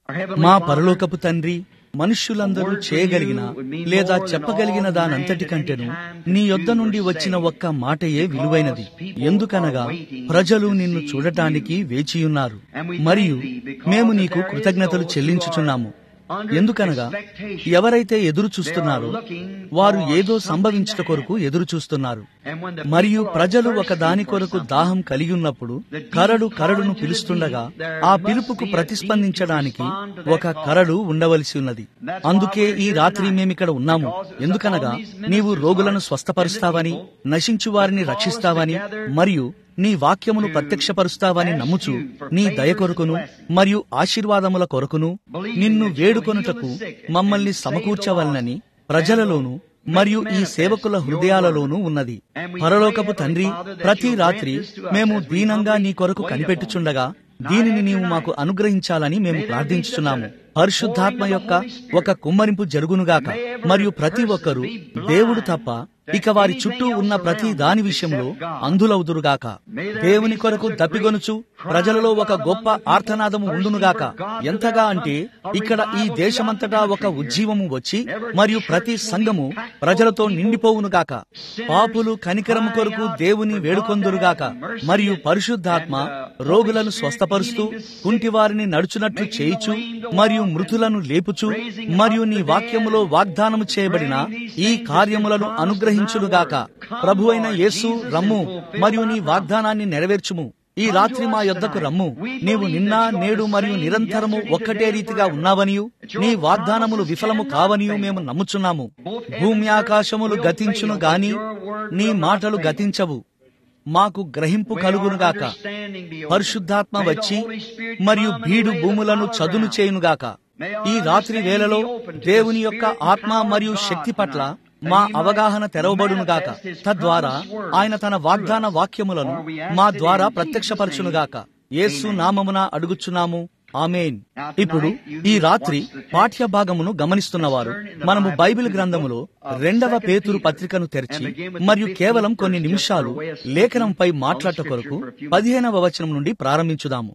మా పరలోకపు తండ్రి మనుష్యులందరూ చేయగలిగిన లేదా చెప్పగలిగిన దానంతటి కంటేను నీ యొద్ద నుండి వచ్చిన ఒక్క మాటయే విలువైనది ఎందుకనగా ప్రజలు నిన్ను చూడటానికి వేచియున్నారు మరియు మేము నీకు కృతజ్ఞతలు చెల్లించుచున్నాము ఎందుకనగా ఎవరైతే ఎదురు చూస్తున్నారో వారు ఏదో సంభవించట కొరకు ఎదురు చూస్తున్నారు మరియు ప్రజలు ఒక దాని కొరకు దాహం కలిగి ఉన్నప్పుడు కరడు కరడును పిలుస్తుండగా ఆ పిలుపుకు ప్రతిస్పందించడానికి ఒక కరడు ఉండవలసి ఉన్నది అందుకే ఈ రాత్రి మేమిక్కడ ఉన్నాము ఎందుకనగా నీవు రోగులను స్వస్థపరుస్తావని నశించు వారిని రక్షిస్తావని మరియు నీ వాక్యమును ప్రత్యక్షపరుస్తావని నమ్ముచు నీ దయ కొరకును మరియు ఆశీర్వాదముల కొరకును నిన్ను వేడుకొనుటకు మమ్మల్ని సమకూర్చవలనని ప్రజలలోను మరియు ఈ సేవకుల హృదయాలలోనూ ఉన్నది పరలోకపు తండ్రి ప్రతి రాత్రి మేము దీనంగా నీ కొరకు కనిపెట్టుచుండగా దీనిని నీవు మాకు అనుగ్రహించాలని మేము ప్రార్థించుచున్నాము పరిశుద్ధాత్మ యొక్క ఒక కుమ్మరింపు జరుగునుగాక మరియు ప్రతి ఒక్కరూ దేవుడు తప్ప ఇక వారి చుట్టూ ఉన్న ప్రతి దాని విషయంలో అంధులవుదురుగాక దేవుని కొరకు దప్పిగొనుచు ప్రజలలో ఒక గొప్ప ఆర్తనాదము ఉండునుగాక ఎంతగా అంటే ఇక్కడ ఈ దేశమంతటా ఒక ఉజ్జీవము వచ్చి మరియు ప్రతి సంఘము ప్రజలతో నిండిపోవునుగాక పాపులు కనికరము కొరకు దేవుని వేడుకొందురుగాక మరియు పరిశుద్ధాత్మ రోగులను స్వస్థపరుస్తూ కుంటివారిని నడుచునట్లు చేయిచు మరియు మృతులను లేపుచు మరియు నీ వాక్యములో వాగ్దానము చేయబడిన ఈ కార్యములను అనుగ్రహించునుగాక ప్రభు అయిన యేసు రమ్ము మరియు నీ వాగ్దానాన్ని నెరవేర్చుము ఈ రాత్రి మా యొద్దకు రమ్ము నీవు నిన్న నేడు మరియు నిరంతరము ఒక్కటే రీతిగా ఉన్నావనియు నీ వాగ్దానములు విఫలము కావనియు మేము నమ్ముచున్నాము భూమి ఆకాశములు గతించును గాని నీ మాటలు గతించవు మాకు గ్రహింపు కలుగునుగాక పరిశుద్ధాత్మ వచ్చి మరియు బీడు భూములను చదును చేయునుగాక ఈ రాత్రి వేళలో దేవుని యొక్క ఆత్మ మరియు శక్తి పట్ల మా అవగాహన తెరవబడునుగాక తద్వారా ఆయన తన వాగ్దాన వాక్యములను మా ద్వారా ప్రత్యక్షపరచునుగాక యేసు నామమున అడుగుచున్నాము ఆమెన్ ఇప్పుడు ఈ రాత్రి పాఠ్య భాగమును గమనిస్తున్నవారు మనము బైబిల్ గ్రంథములో రెండవ పేతురు పత్రికను తెరిచి మరియు కేవలం కొన్ని నిమిషాలు లేఖనంపై మాట్లాడట కొరకు పదిహేనవ వచనం నుండి ప్రారంభించుదాము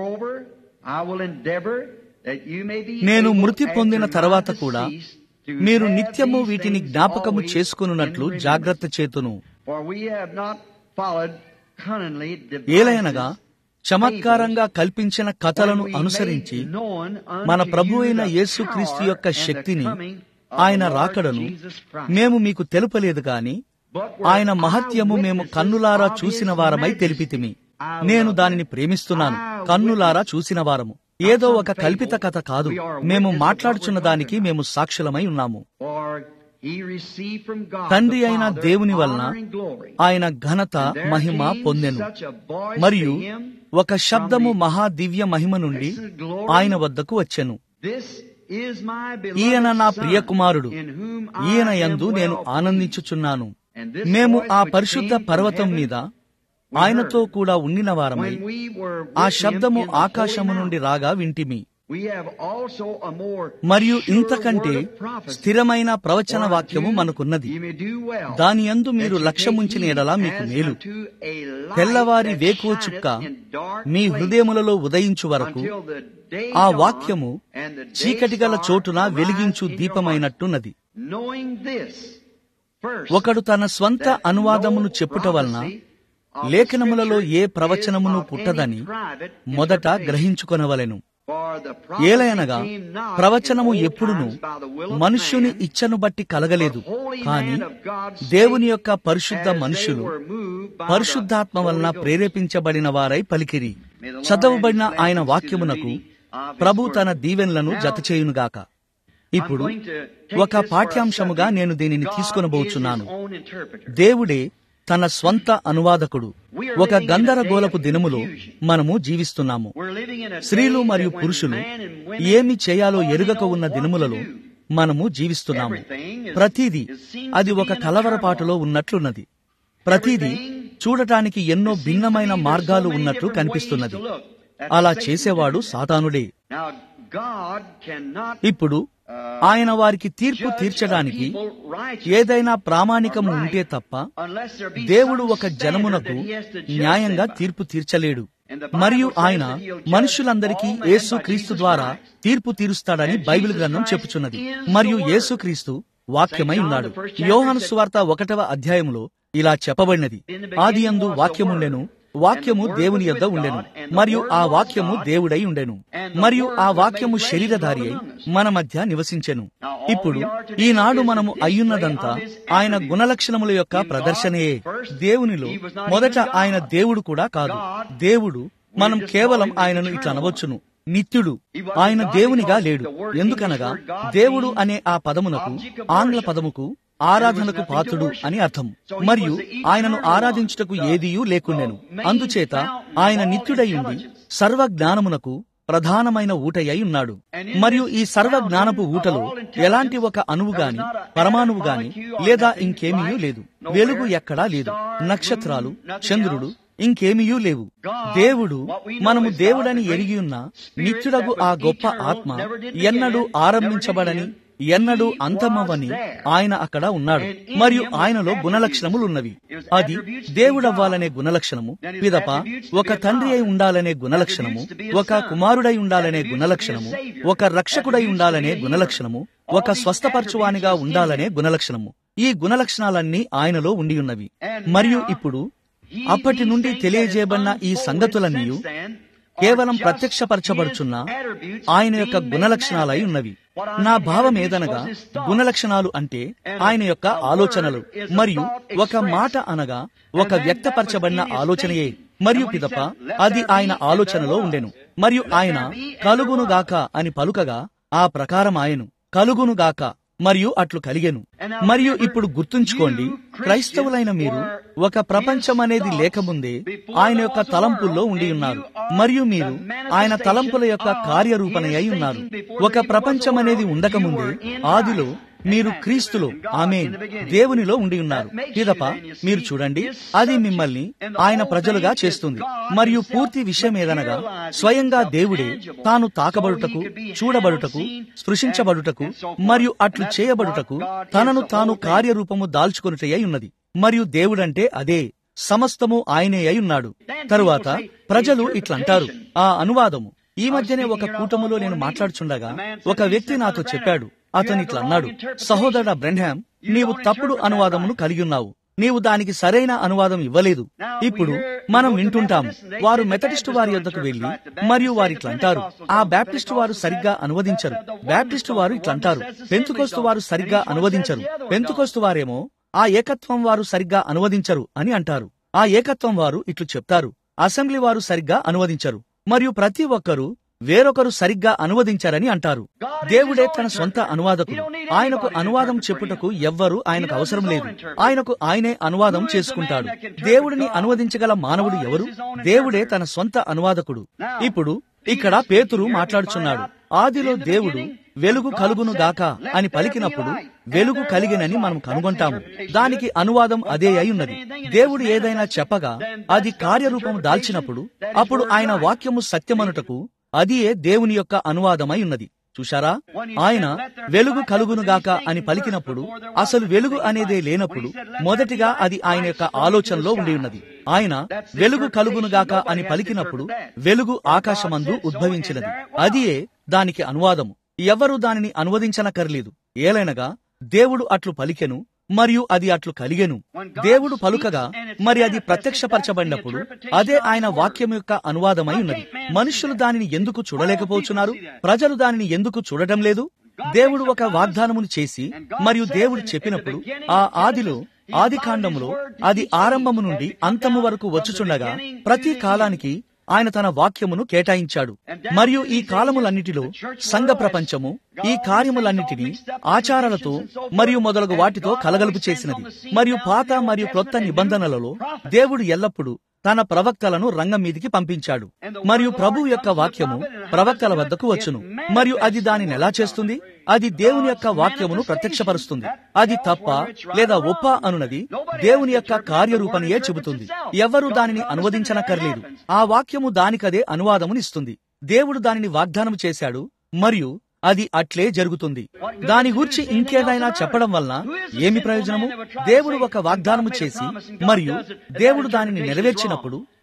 నేను మృతి పొందిన తర్వాత కూడా మీరు నిత్యము వీటిని జ్ఞాపకము చేసుకున్నట్లు జాగ్రత్త చేతును ఏలైనగా చమత్కారంగా కల్పించిన కథలను అనుసరించి మన ప్రభు అయిన యేసుక్రీస్తు యొక్క శక్తిని ఆయన రాకడను మేము మీకు తెలుపలేదు గాని ఆయన మహత్యము మేము కన్నులారా చూసిన వారమై తెలిపితిమి నేను దానిని ప్రేమిస్తున్నాను కన్నులారా చూసిన వారము ఏదో ఒక కల్పిత కథ కాదు మేము మాట్లాడుచున్న దానికి మేము సాక్షులమై ఉన్నాము తండ్రి అయిన దేవుని వలన ఆయన ఘనత మహిమ పొందెను మరియు ఒక శబ్దము మహా దివ్య మహిమ నుండి ఆయన వద్దకు వచ్చెను ఈయన నా ప్రియ కుమారుడు ఈయన యందు నేను ఆనందించుచున్నాను మేము ఆ పరిశుద్ధ పర్వతం మీద ఆయనతో కూడా ఉండిన వారమై ఆ శబ్దము ఆకాశము నుండి రాగా వింటిమి మరియు ఇంతకంటే స్థిరమైన ప్రవచన వాక్యము మనకున్నది దాని యందు మీరు లక్ష్యముంచిన ఎడలా మీకు మేలు తెల్లవారి వేకువ చుక్క మీ హృదయములలో ఉదయించు వరకు ఆ వాక్యము చీకటి గల చోటున వెలిగించు దీపమైనట్టున్నది ఒకడు తన స్వంత అనువాదమును చెప్పుట వలన లేఖనములలో ఏ ప్రవచనమును పుట్టదని మొదట గ్రహించుకొనవలెను ఏలయనగా ప్రవచనము ఎప్పుడును మనుష్యుని ఇచ్చను బట్టి కలగలేదు కాని దేవుని యొక్క పరిశుద్ధ మనుషులు పరిశుద్ధాత్మ వలన ప్రేరేపించబడిన వారై పలికిరి చదవబడిన ఆయన వాక్యమునకు ప్రభు తన దీవెనలను జతచేయునుగాక ఇప్పుడు ఒక పాఠ్యాంశముగా నేను దీనిని తీసుకొనబోచున్నాను దేవుడే తన స్వంత అనువాదకుడు ఒక గందరగోళపు దినములో మనము జీవిస్తున్నాము స్త్రీలు మరియు పురుషులు ఏమి చేయాలో ఎరుగక ఉన్న దినములలో మనము జీవిస్తున్నాము ప్రతిదీ అది ఒక కలవరపాటులో ఉన్నట్లున్నది ప్రతిదీ చూడటానికి ఎన్నో భిన్నమైన మార్గాలు ఉన్నట్లు కనిపిస్తున్నది అలా చేసేవాడు సాతానుడే ఇప్పుడు ఆయన వారికి తీర్పు తీర్చడానికి ఏదైనా ప్రామాణికము ఉంటే తప్ప దేవుడు ఒక జనమునకు న్యాయంగా తీర్పు తీర్చలేడు మరియు ఆయన మనుషులందరికీ యేసు క్రీస్తు ద్వారా తీర్పు తీరుస్తాడని బైబిల్ గ్రంథం చెప్పుచున్నది మరియు యేసు క్రీస్తు వాక్యమై ఉన్నాడు యోహాను సువార్త ఒకటవ అధ్యాయంలో ఇలా చెప్పబడినది ఆది యందు వాక్యముండెను వాక్యము దేవుని యొద్ద ఉండెను మరియు ఆ వాక్యము దేవుడై ఉండెను మరియు ఆ వాక్యము శరీరధారి అయి మన మధ్య నివసించెను ఇప్పుడు ఈనాడు మనము అయ్యున్నదంతా ఆయన గుణలక్షణముల యొక్క ప్రదర్శనయే దేవునిలో మొదట ఆయన దేవుడు కూడా కాదు దేవుడు మనం కేవలం ఆయనను ఇట్లా అనవచ్చును నిత్యుడు ఆయన దేవునిగా లేడు ఎందుకనగా దేవుడు అనే ఆ పదమునకు ఆంగ్ల పదముకు ఆరాధనకు పాత్రుడు అని అర్థం మరియు ఆయనను ఆరాధించుటకు ఏదియూ లేకుండెను అందుచేత ఆయన నిత్యుడై ఉండి సర్వ జ్ఞానమునకు ప్రధానమైన ఊటయ్యి ఉన్నాడు మరియు ఈ సర్వ జ్ఞానపు ఊటలో ఎలాంటి ఒక అణువు గాని పరమాణువు గాని లేదా ఇంకేమీ లేదు వెలుగు ఎక్కడా లేదు నక్షత్రాలు చంద్రుడు ఇంకేమీయూ లేవు దేవుడు మనము దేవుడని ఎరిగి ఉన్న నిత్యుడగు ఆ గొప్ప ఆత్మ ఎన్నడూ ఆరంభించబడని ఎన్నడూ అంతమవని ఆయన అక్కడ ఉన్నాడు మరియు ఆయనలో గుణలక్షణములు ఉన్నవి అది దేవుడవ్వాలనే గుణలక్షణము పిదప ఒక తండ్రి అయి ఉండాలనే గుణలక్షణము ఒక కుమారుడై ఉండాలనే గుణలక్షణము ఒక రక్షకుడై ఉండాలనే గుణలక్షణము ఒక స్వస్థపరచువానిగా ఉండాలనే గుణలక్షణము ఈ గుణలక్షణాలన్నీ ఆయనలో ఉండి ఉన్నవి మరియు ఇప్పుడు అప్పటి నుండి తెలియజేయబడిన ఈ సంగతులన్నీ కేవలం ప్రత్యక్షపరచబడుచున్న ఆయన యొక్క గుణలక్షణాలై ఉన్నవి నా భావం ఏదనగా గుణలక్షణాలు అంటే ఆయన యొక్క ఆలోచనలు మరియు ఒక మాట అనగా ఒక వ్యక్తపరచబడిన ఆలోచనయే మరియు పిదప అది ఆయన ఆలోచనలో ఉండెను మరియు ఆయన కలుగునుగాక అని పలుకగా ఆ ప్రకారం ఆయను కలుగునుగాక మరియు అట్లు కలిగెను మరియు ఇప్పుడు గుర్తుంచుకోండి క్రైస్తవులైన మీరు ఒక ప్రపంచం అనేది లేకముందే ఆయన యొక్క తలంపుల్లో ఉండి ఉన్నారు మరియు మీరు ఆయన తలంపుల యొక్క కార్యరూపణ అయి ఉన్నారు ఒక ప్రపంచం అనేది ఉండకముందే ఆదిలో మీరు క్రీస్తులో ఆమె దేవునిలో ఉండి ఉన్నారు పిదప మీరు చూడండి అది మిమ్మల్ని ఆయన ప్రజలుగా చేస్తుంది మరియు పూర్తి విషయం ఏదనగా స్వయంగా దేవుడే తాను తాకబడుటకు చూడబడుటకు స్పృశించబడుటకు మరియు అట్లు చేయబడుటకు తనను తాను కార్యరూపము దాల్చుకొనుటయ్యి ఉన్నది మరియు దేవుడంటే అదే సమస్తము ఆయనే అయి ఉన్నాడు తరువాత ప్రజలు ఇట్లంటారు ఆ అనువాదము ఈ మధ్యనే ఒక కూటములో నేను మాట్లాడుచుండగా ఒక వ్యక్తి నాతో చెప్పాడు అతను ఇట్లా అన్నాడు సహోదర బ్రెంహామ్ నీవు తప్పుడు అనువాదమును కలిగి ఉన్నావు నీవు దానికి సరైన అనువాదం ఇవ్వలేదు ఇప్పుడు మనం వింటుంటాం వారు మెథడిస్టు వారి యొద్దకు వెళ్లి మరియు వారు ఇట్లంటారు ఆ బ్యాప్టిస్టు వారు సరిగ్గా అనువదించరు బ్యాప్టిస్టు వారు ఇట్లంటారు పెంతుకొస్తు వారు సరిగ్గా అనువదించరు పెంతుకొస్తు వారేమో ఆ ఏకత్వం వారు సరిగ్గా అనువదించరు అని అంటారు ఆ ఏకత్వం వారు ఇట్లు చెప్తారు అసెంబ్లీ వారు సరిగ్గా అనువదించరు మరియు ప్రతి ఒక్కరూ వేరొకరు సరిగ్గా అనువదించారని అంటారు దేవుడే తన సొంత అనువాదకుడు ఆయనకు అనువాదం చెప్పుటకు ఎవ్వరూ ఆయనకు అవసరం లేదు ఆయనకు ఆయనే అనువాదం చేసుకుంటాడు దేవుడిని అనువదించగల మానవుడు ఎవరు దేవుడే తన సొంత అనువాదకుడు ఇప్పుడు ఇక్కడ పేతురు మాట్లాడుచున్నాడు ఆదిలో దేవుడు వెలుగు కలుగును గాక అని పలికినప్పుడు వెలుగు కలిగినని మనం కనుగొంటాము దానికి అనువాదం అదే అయి ఉన్నది దేవుడు ఏదైనా చెప్పగా అది కార్యరూపం దాల్చినప్పుడు అప్పుడు ఆయన వాక్యము సత్యమనుటకు అదియే దేవుని యొక్క అనువాదమై ఉన్నది చూశారా ఆయన వెలుగు కలుగునుగాక అని పలికినప్పుడు అసలు వెలుగు అనేదే లేనప్పుడు మొదటిగా అది ఆయన యొక్క ఆలోచనలో ఉండి ఉన్నది ఆయన వెలుగు కలుగునుగాక అని పలికినప్పుడు వెలుగు ఆకాశమందు ఉద్భవించినది అదియే దానికి అనువాదము ఎవరు దానిని అనువదించనక్కర్లేదు ఏలైనగా దేవుడు అట్లు పలికెను మరియు అది అట్లు కలిగెను దేవుడు పలుకగా మరి అది ప్రత్యక్షపరచబడినప్పుడు అదే ఆయన వాక్యం యొక్క అనువాదమై ఉన్నది మనుష్యులు దానిని ఎందుకు చూడలేకపోతున్నారు ప్రజలు దానిని ఎందుకు చూడటం లేదు దేవుడు ఒక వాగ్దానమును చేసి మరియు దేవుడు చెప్పినప్పుడు ఆ ఆదిలో ఆది కాండములో అది ఆరంభము నుండి అంతము వరకు వచ్చుచుండగా ప్రతి కాలానికి ఆయన తన వాక్యమును కేటాయించాడు మరియు ఈ కాలములన్నిటిలో సంఘ ప్రపంచము ఈ కార్యములన్నిటినీ ఆచారాలతో మరియు మొదలగు వాటితో కలగలుపు చేసినది మరియు పాత మరియు క్రొత్త నిబంధనలలో దేవుడు ఎల్లప్పుడూ తన ప్రవక్తలను రంగం మీదికి పంపించాడు మరియు ప్రభు యొక్క వాక్యము ప్రవక్తల వద్దకు వచ్చును మరియు అది దానిని ఎలా చేస్తుంది అది దేవుని యొక్క వాక్యమును ప్రత్యక్షపరుస్తుంది అది తప్ప లేదా ఒప్ప అనునది దేవుని యొక్క కార్యరూపనియే చెబుతుంది ఎవరు దానిని అనువదించనక్కర్లేదు ఆ వాక్యము దానికదే అనువాదమునిస్తుంది దేవుడు దానిని వాగ్దానం చేశాడు మరియు అది అట్లే జరుగుతుంది దాని గూర్చి ఇంకేదైనా చెప్పడం వలన ఏమి ప్రయోజనము దేవుడు ఒక వాగ్దానము చేసి మరియు దేవుడు దానిని నెరవేర్చినప్పుడు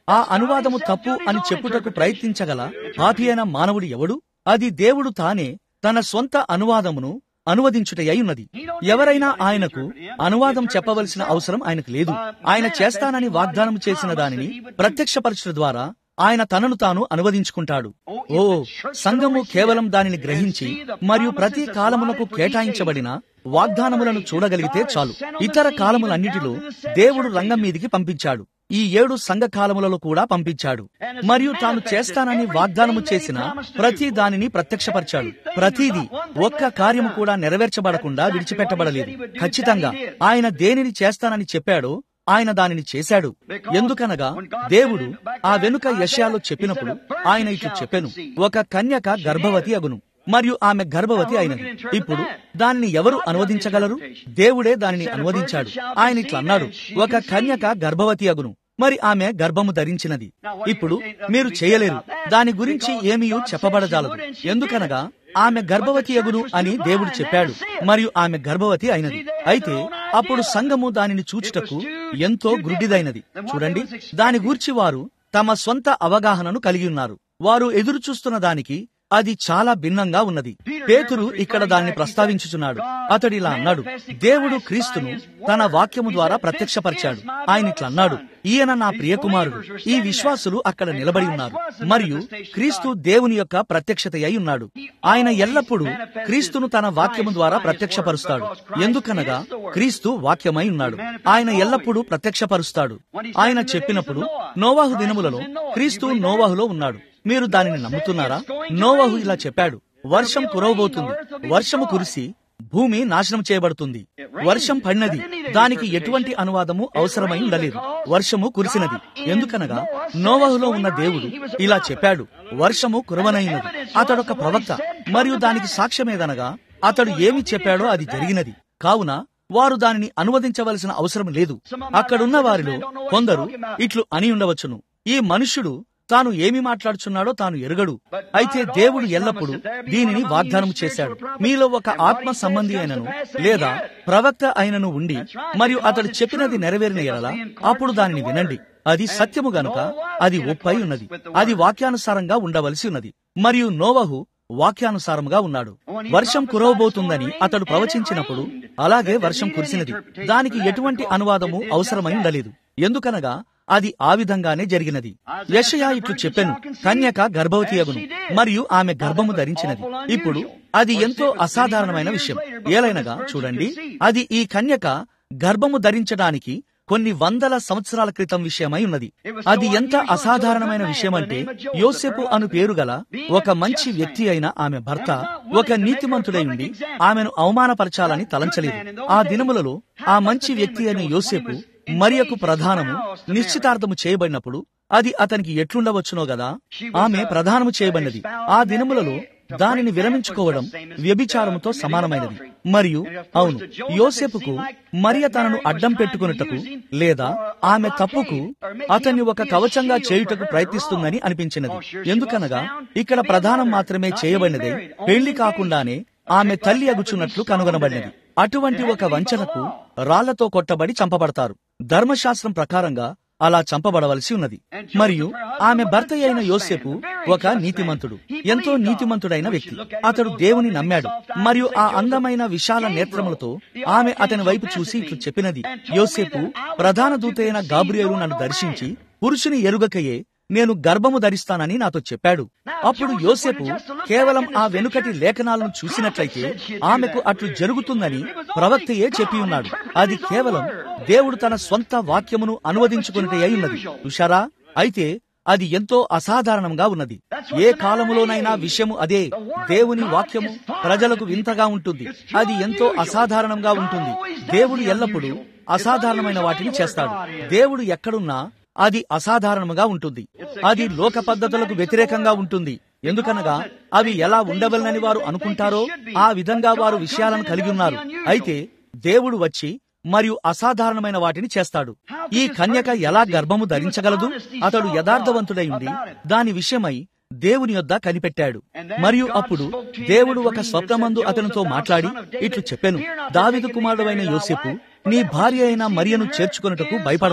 ఆ అనువాదము తప్పు అని చెప్పుటకు ప్రయత్నించగల పాపి అయిన మానవుడు ఎవడు అది దేవుడు తానే తన సొంత అనువాదమును అనువదించుటయ్యి ఉన్నది ఎవరైనా ఆయనకు అనువాదం చెప్పవలసిన అవసరం ఆయనకు లేదు ఆయన చేస్తానని వాగ్దానం చేసిన దానిని ప్రత్యక్షపరచుట ద్వారా ఆయన తనను తాను అనువదించుకుంటాడు ఓ సంఘము కేవలం దానిని గ్రహించి మరియు ప్రతి కాలమునకు కేటాయించబడిన వాగ్దానములను చూడగలిగితే చాలు ఇతర కాలములన్నిటిలో దేవుడు రంగం మీదికి పంపించాడు ఈ ఏడు సంఘ కాలములలో కూడా పంపించాడు మరియు తాను చేస్తానని వాగ్దానము చేసిన ప్రతి దానిని ప్రత్యక్షపరిచాడు ప్రతిదీ ఒక్క కార్యము కూడా నెరవేర్చబడకుండా విడిచిపెట్టబడలేదు ఖచ్చితంగా ఆయన దేనిని చేస్తానని చెప్పాడో ఆయన దానిని చేశాడు ఎందుకనగా దేవుడు ఆ వెనుక యశాలో చెప్పినప్పుడు ఆయన ఇట్లు చెప్పెను ఒక కన్యక గర్భవతి అగును మరియు ఆమె గర్భవతి అయినది ఇప్పుడు దానిని ఎవరు అనువదించగలరు దేవుడే దానిని అనువదించాడు ఆయన ఇట్లా అన్నాడు ఒక కన్యక గర్భవతి అగును మరి ఆమె గర్భము ధరించినది ఇప్పుడు మీరు చేయలేరు దాని గురించి ఏమీ చెప్పబడజాలదు ఎందుకనగా ఆమె గర్భవతి అగును అని దేవుడు చెప్పాడు మరియు ఆమె గర్భవతి అయినది అయితే అప్పుడు సంఘము దానిని చూచుటకు ఎంతో గ్రుడ్డిదైనది చూడండి దాని గూర్చి వారు తమ సొంత అవగాహనను కలిగి ఉన్నారు వారు ఎదురు చూస్తున్న దానికి అది చాలా భిన్నంగా ఉన్నది పేతురు ఇక్కడ దాన్ని ప్రస్తావించుచున్నాడు అతడు ఇలా అన్నాడు దేవుడు క్రీస్తును తన వాక్యము ద్వారా ప్రత్యక్షపరిచాడు ఆయన ఇట్లా అన్నాడు ఈయన నా ప్రియకుమారుడు ఈ విశ్వాసులు అక్కడ నిలబడి ఉన్నారు మరియు క్రీస్తు దేవుని యొక్క ప్రత్యక్షత అయి ఉన్నాడు ఆయన ఎల్లప్పుడూ క్రీస్తును తన వాక్యము ద్వారా ప్రత్యక్షపరుస్తాడు ఎందుకనగా క్రీస్తు వాక్యమై ఉన్నాడు ఆయన ఎల్లప్పుడూ ప్రత్యక్షపరుస్తాడు ఆయన చెప్పినప్పుడు నోవాహు దినములలో క్రీస్తు నోవాహులో ఉన్నాడు మీరు దానిని నమ్ముతున్నారా నోవహు ఇలా చెప్పాడు వర్షం కురవబోతుంది వర్షము కురిసి భూమి నాశనం చేయబడుతుంది వర్షం పడినది దానికి ఎటువంటి అనువాదము అవసరమై ఉండలేదు వర్షము కురిసినది ఎందుకనగా నోవహులో ఉన్న దేవుడు ఇలా చెప్పాడు వర్షము కురవనైనది అతడొక ప్రవక్త మరియు దానికి సాక్ష్యమేదనగా అతడు ఏమి చెప్పాడో అది జరిగినది కావున వారు దానిని అనువదించవలసిన అవసరం లేదు అక్కడున్న వారిలో కొందరు ఇట్లు అని ఉండవచ్చును ఈ మనుష్యుడు తాను ఏమి మాట్లాడుచున్నాడో తాను ఎరుగడు అయితే దేవుడు ఎల్లప్పుడూ దీనిని వాగ్దానం చేశాడు మీలో ఒక ఆత్మ సంబంధి అయినను లేదా ప్రవక్త అయినను ఉండి మరియు అతడు చెప్పినది నెరవేరిన ఎడల అప్పుడు దానిని వినండి అది సత్యము గనుక అది ఒప్పై ఉన్నది అది వాక్యానుసారంగా ఉండవలసి ఉన్నది మరియు నోవహు వాక్యానుసారముగా ఉన్నాడు వర్షం కురవబోతుందని అతడు ప్రవచించినప్పుడు అలాగే వర్షం కురిసినది దానికి ఎటువంటి అనువాదము అవసరమై ఉండలేదు ఎందుకనగా అది ఆ విధంగానే జరిగినది యషయా ఇట్లు చెప్పెను కన్యక గర్భవతి అగును మరియు ఆమె గర్భము ధరించినది ఇప్పుడు అది ఎంతో అసాధారణమైన విషయం ఏలైనగా చూడండి అది ఈ కన్యక గర్భము ధరించడానికి కొన్ని వందల సంవత్సరాల క్రితం విషయమై ఉన్నది అది ఎంత అసాధారణమైన విషయమంటే యోసెపు అను పేరు గల ఒక మంచి వ్యక్తి అయిన ఆమె భర్త ఒక నీతిమంతుడై ఉండి ఆమెను అవమానపరచాలని తలంచలేదు ఆ దినములలో ఆ మంచి వ్యక్తి అయిన యోసేపు మరియకు ప్రధానము నిశ్చితార్థము చేయబడినప్పుడు అది అతనికి ఎట్లుండవచ్చునో గదా ఆమె ప్రధానము చేయబడినది ఆ దినములలో దానిని విరమించుకోవడం వ్యభిచారముతో సమానమైనది మరియు అవును యోసేపుకు మరియ తనను అడ్డం పెట్టుకున్నటకు లేదా ఆమె తప్పుకు అతన్ని ఒక కవచంగా చేయుటకు ప్రయత్నిస్తుందని అనిపించినది ఎందుకనగా ఇక్కడ ప్రధానం మాత్రమే చేయబడినదే పెళ్లి కాకుండానే ఆమె తల్లి అగుచున్నట్లు కనుగొనబడినది అటువంటి ఒక వంచనకు రాళ్లతో కొట్టబడి చంపబడతారు ధర్మశాస్త్రం ప్రకారంగా అలా చంపబడవలసి ఉన్నది మరియు ఆమె భర్త అయిన యోసేపు ఒక నీతిమంతుడు ఎంతో నీతిమంతుడైన వ్యక్తి అతడు దేవుని నమ్మాడు మరియు ఆ అందమైన విశాల నేత్రములతో ఆమె అతని వైపు చూసి ఇట్లు చెప్పినది యోసేపు ప్రధాన దూతైన గాబ్రియేలు నన్ను దర్శించి పురుషుని ఎరుగకయే నేను గర్భము ధరిస్తానని నాతో చెప్పాడు అప్పుడు యోసేపు కేవలం ఆ వెనుకటి లేఖనాలను చూసినట్లయితే ఆమెకు అట్లు జరుగుతుందని ప్రవక్తయే చెప్పి ఉన్నాడు అది కేవలం దేవుడు తన స్వంత వాక్యమును అనువదించుకున్నట్టే అయి ఉన్నది చూశారా అయితే అది ఎంతో అసాధారణంగా ఉన్నది ఏ కాలములోనైనా విషయము అదే దేవుని వాక్యము ప్రజలకు వింతగా ఉంటుంది అది ఎంతో అసాధారణంగా ఉంటుంది దేవుడు ఎల్లప్పుడూ అసాధారణమైన వాటిని చేస్తాడు దేవుడు ఎక్కడున్నా అది అసాధారణముగా ఉంటుంది అది లోక పద్ధతులకు వ్యతిరేకంగా ఉంటుంది ఎందుకనగా అవి ఎలా ఉండవలనని వారు అనుకుంటారో ఆ విధంగా వారు విషయాలను కలిగి ఉన్నారు అయితే దేవుడు వచ్చి మరియు అసాధారణమైన వాటిని చేస్తాడు ఈ కన్యక ఎలా గర్భము ధరించగలదు అతడు యథార్థవంతుడై ఉండి దాని విషయమై దేవుని యొద్ద కనిపెట్టాడు మరియు అప్పుడు దేవుడు ఒక స్వప్నమందు అతనితో మాట్లాడి ఇట్లు చెప్పెను దావిదు కుమారుడైన యోసేపు నీ భార్య అయిన మరియను చేర్చుకొనుటకు భయపడకుము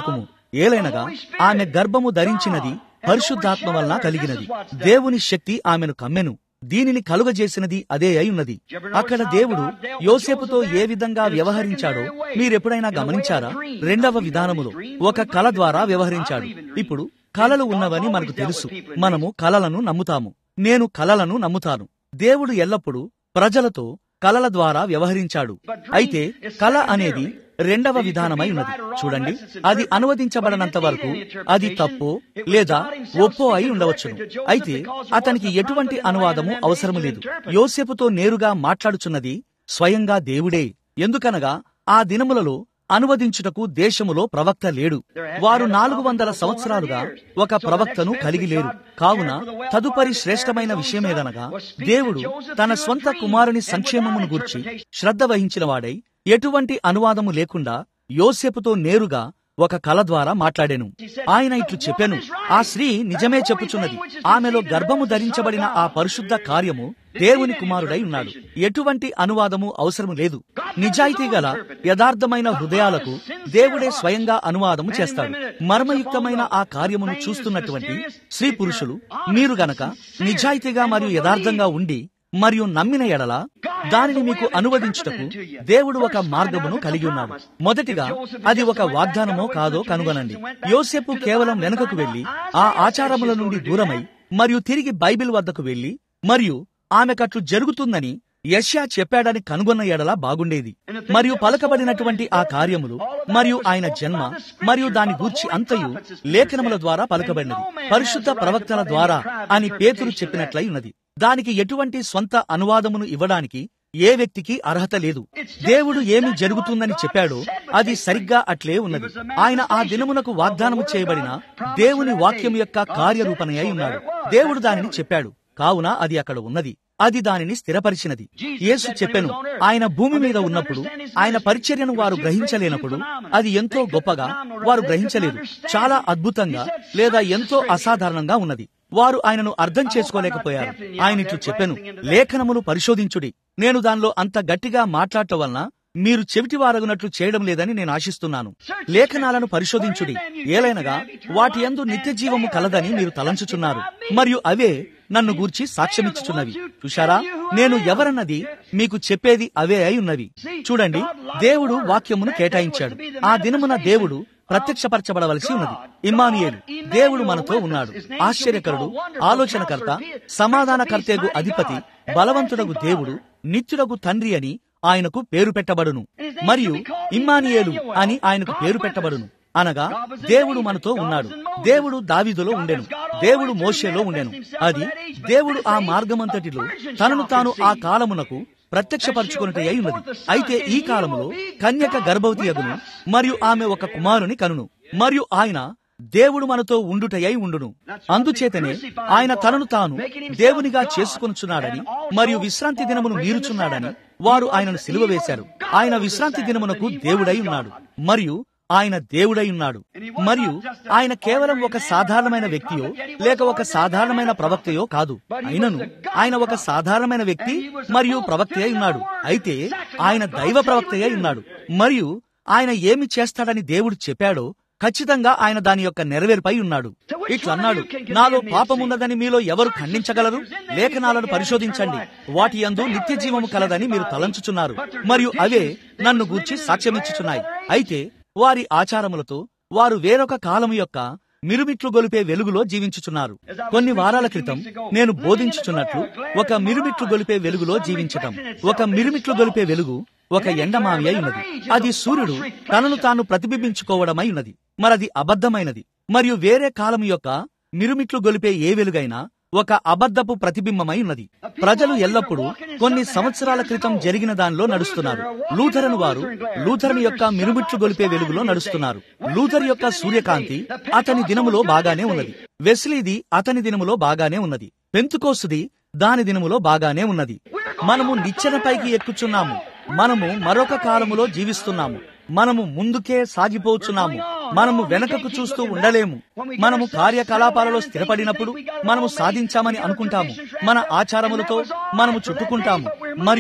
ఏలైనగా ఆమె గర్భము ధరించినది పరిశుద్ధాత్మ వలన కలిగినది దేవుని శక్తి ఆమెను కమ్మెను దీనిని కలుగజేసినది అదే అయి ఉన్నది అక్కడ దేవుడు యోసేపుతో ఏ విధంగా వ్యవహరించాడో మీరెప్పుడైనా గమనించారా రెండవ విధానములో ఒక కళ ద్వారా వ్యవహరించాడు ఇప్పుడు కళలు ఉన్నవని మనకు తెలుసు మనము కళలను నమ్ముతాము నేను కళలను నమ్ముతాను దేవుడు ఎల్లప్పుడూ ప్రజలతో కళల ద్వారా వ్యవహరించాడు అయితే కళ అనేది రెండవ విధానమై ఉన్నది చూడండి అది అనువదించబడనంత వరకు అది తప్పో లేదా ఒప్పో అయి ఉండవచ్చును అయితే అతనికి ఎటువంటి అనువాదము అవసరం లేదు యోసేపుతో నేరుగా మాట్లాడుచున్నది స్వయంగా దేవుడే ఎందుకనగా ఆ దినములలో అనువదించుటకు దేశములో ప్రవక్త లేడు వారు నాలుగు వందల సంవత్సరాలుగా ఒక ప్రవక్తను కలిగి లేరు కావున తదుపరి శ్రేష్టమైన విషయమేదనగా దేవుడు తన స్వంత కుమారుని సంక్షేమమును గూర్చి శ్రద్ధ వహించిన వాడై ఎటువంటి అనువాదము లేకుండా యోసేపుతో నేరుగా ఒక కళ ద్వారా మాట్లాడాను ఆయన ఇట్లు చెప్పాను ఆ స్త్రీ నిజమే చెప్పుచున్నది ఆమెలో గర్భము ధరించబడిన ఆ పరిశుద్ధ కార్యము దేవుని కుమారుడై ఉన్నాడు ఎటువంటి అనువాదము అవసరం లేదు నిజాయితీ గల యథార్థమైన హృదయాలకు దేవుడే స్వయంగా అనువాదము చేస్తాడు మర్మయుక్తమైన ఆ కార్యమును చూస్తున్నటువంటి స్త్రీ పురుషులు మీరు గనక నిజాయితీగా మరియు యథార్థంగా ఉండి మరియు నమ్మిన ఎడల దానిని మీకు అనువదించుటకు దేవుడు ఒక మార్గమును కలిగి ఉన్నాడు మొదటిగా అది ఒక వాగ్దానమో కాదో కనుగొనండి యోసేపు కేవలం వెనుకకు వెళ్లి ఆ ఆచారముల నుండి దూరమై మరియు తిరిగి బైబిల్ వద్దకు వెళ్లి మరియు ఆమెకట్లు జరుగుతుందని యష్యా చెప్పాడని కనుగొన్న ఎడల బాగుండేది మరియు పలకబడినటువంటి ఆ కార్యములు మరియు ఆయన జన్మ మరియు దాని గూర్చి అంతయు లేఖనముల ద్వారా పలకబడినది పరిశుద్ధ ప్రవక్తల ద్వారా అని పేతురు చెప్పినట్లయి ఉన్నది దానికి ఎటువంటి స్వంత అనువాదమును ఇవ్వడానికి ఏ వ్యక్తికి అర్హత లేదు దేవుడు ఏమి జరుగుతుందని చెప్పాడో అది సరిగ్గా అట్లే ఉన్నది ఆయన ఆ దినమునకు వాగ్దానము చేయబడిన దేవుని వాక్యం యొక్క కార్యరూపణ అయి ఉన్నాడు దేవుడు దానిని చెప్పాడు కావున అది అక్కడ ఉన్నది అది దానిని స్థిరపరిచినది యేసు చెప్పెను ఆయన భూమి మీద ఉన్నప్పుడు ఆయన పరిచర్యను వారు గ్రహించలేనప్పుడు అది ఎంతో గొప్పగా వారు గ్రహించలేదు చాలా అద్భుతంగా లేదా ఎంతో అసాధారణంగా ఉన్నది వారు ఆయనను అర్థం చేసుకోలేకపోయారు ఆయన ఇట్లు చెప్పెను లేఖనమును పరిశోధించుడి నేను దానిలో అంత గట్టిగా మాట్లాడటం వలన మీరు చెవిటివారగునట్లు చేయడం లేదని నేను ఆశిస్తున్నాను లేఖనాలను పరిశోధించుడి ఏలైనగా వాటి యందు నిత్య జీవము కలదని మీరు తలంచుచున్నారు మరియు అవే నన్ను గూర్చి సాక్ష్యమిచ్చుచున్నవి చూశారా నేను ఎవరన్నది మీకు చెప్పేది అవే అయి ఉన్నవి చూడండి దేవుడు వాక్యమును కేటాయించాడు ఆ దినమున దేవుడు ప్రత్యక్షపరచబడవలసి ఉన్నది ఇమ్మానుయేలు దేవుడు మనతో ఉన్నాడు ఆశ్చర్యకరుడు ఆలోచనకర్త సమాధానకర్తేగు అధిపతి బలవంతుడగు దేవుడు నిత్యుడగు తండ్రి అని ఆయనకు పేరు పెట్టబడును మరియు ఇమ్మానియేలు అని ఆయనకు పేరు పెట్టబడును అనగా దేవుడు మనతో ఉన్నాడు దేవుడు దావిదులో ఉండెను దేవుడు మోషేలో ఉండెను అది దేవుడు ఆ మార్గమంతటిలో తనను తాను ఆ కాలమునకు ప్రత్యక్షపరచుకున్నట్టు అయి ఉన్నది అయితే ఈ కాలములో కన్యక గర్భవతి అగును మరియు ఆమె ఒక కుమారుని కనును మరియు ఆయన దేవుడు మనతో ఉండుటయై ఉండును అందుచేతనే ఆయన తనను తాను దేవునిగా చేసుకొనుచున్నాడని మరియు విశ్రాంతి దినమును మీరుచున్నాడని వారు ఆయనను సిలువ వేశారు ఆయన విశ్రాంతి దినమునకు దేవుడై ఉన్నాడు మరియు ఆయన దేవుడై ఉన్నాడు మరియు ఆయన కేవలం ఒక సాధారణమైన వ్యక్తియో లేక ఒక సాధారణమైన ప్రవక్తయో కాదు అయినను ఆయన ఒక సాధారణమైన వ్యక్తి మరియు ప్రవక్త అయి ఉన్నాడు అయితే ఆయన దైవ ప్రవక్త అయి ఉన్నాడు మరియు ఆయన ఏమి చేస్తాడని దేవుడు చెప్పాడో ఖచ్చితంగా ఆయన దాని యొక్క నెరవేర్పై ఉన్నాడు ఇట్లన్నాడు నాలో పాపమున్నదని మీలో ఎవరు ఖండించగలరు లేఖనాలను పరిశోధించండి వాటి యందు నిత్య జీవము కలదని మీరు తలంచుచున్నారు మరియు అవే నన్ను గూర్చి సాక్ష్యమిచ్చుచున్నాయి అయితే వారి ఆచారములతో వారు వేరొక కాలము యొక్క మిరుమిట్లు గొలిపే వెలుగులో జీవించుచున్నారు కొన్ని వారాల క్రితం నేను బోధించుచున్నట్లు ఒక మిరుమిట్లు గొలిపే వెలుగులో జీవించటం ఒక మిరుమిట్లు గొలిపే వెలుగు ఒక ఎండమావి అయి ఉన్నది అది సూర్యుడు తనను తాను ప్రతిబింబించుకోవడమై ఉన్నది మరది అబద్ధమైనది మరియు వేరే కాలం యొక్క మిరుమిట్లు గొలిపే ఏ వెలుగైనా ఒక అబద్ధపు ప్రతిబింబమై ఉన్నది ప్రజలు ఎల్లప్పుడూ కొన్ని సంవత్సరాల క్రితం జరిగిన దానిలో నడుస్తున్నారు లూథరన్ వారు లూథరన్ యొక్క మిరుమిట్లు గొలిపే వెలుగులో నడుస్తున్నారు లూథర్ యొక్క సూర్యకాంతి అతని దినములో బాగానే ఉన్నది వెస్లీది అతని దినములో బాగానే ఉన్నది పెంతుకోసుది దాని దినములో బాగానే ఉన్నది మనము నిచ్చెనపైకి ఎక్కుచున్నాము మనము మరొక కాలములో జీవిస్తున్నాము మనము ముందుకే సాగిపోచున్నాము మనము వెనకకు చూస్తూ ఉండలేము మనము కార్యకలాపాలలో స్థిరపడినప్పుడు మనము సాధించామని అనుకుంటాము మన ఆచారములతో మనము చుట్టుకుంటాము మరియు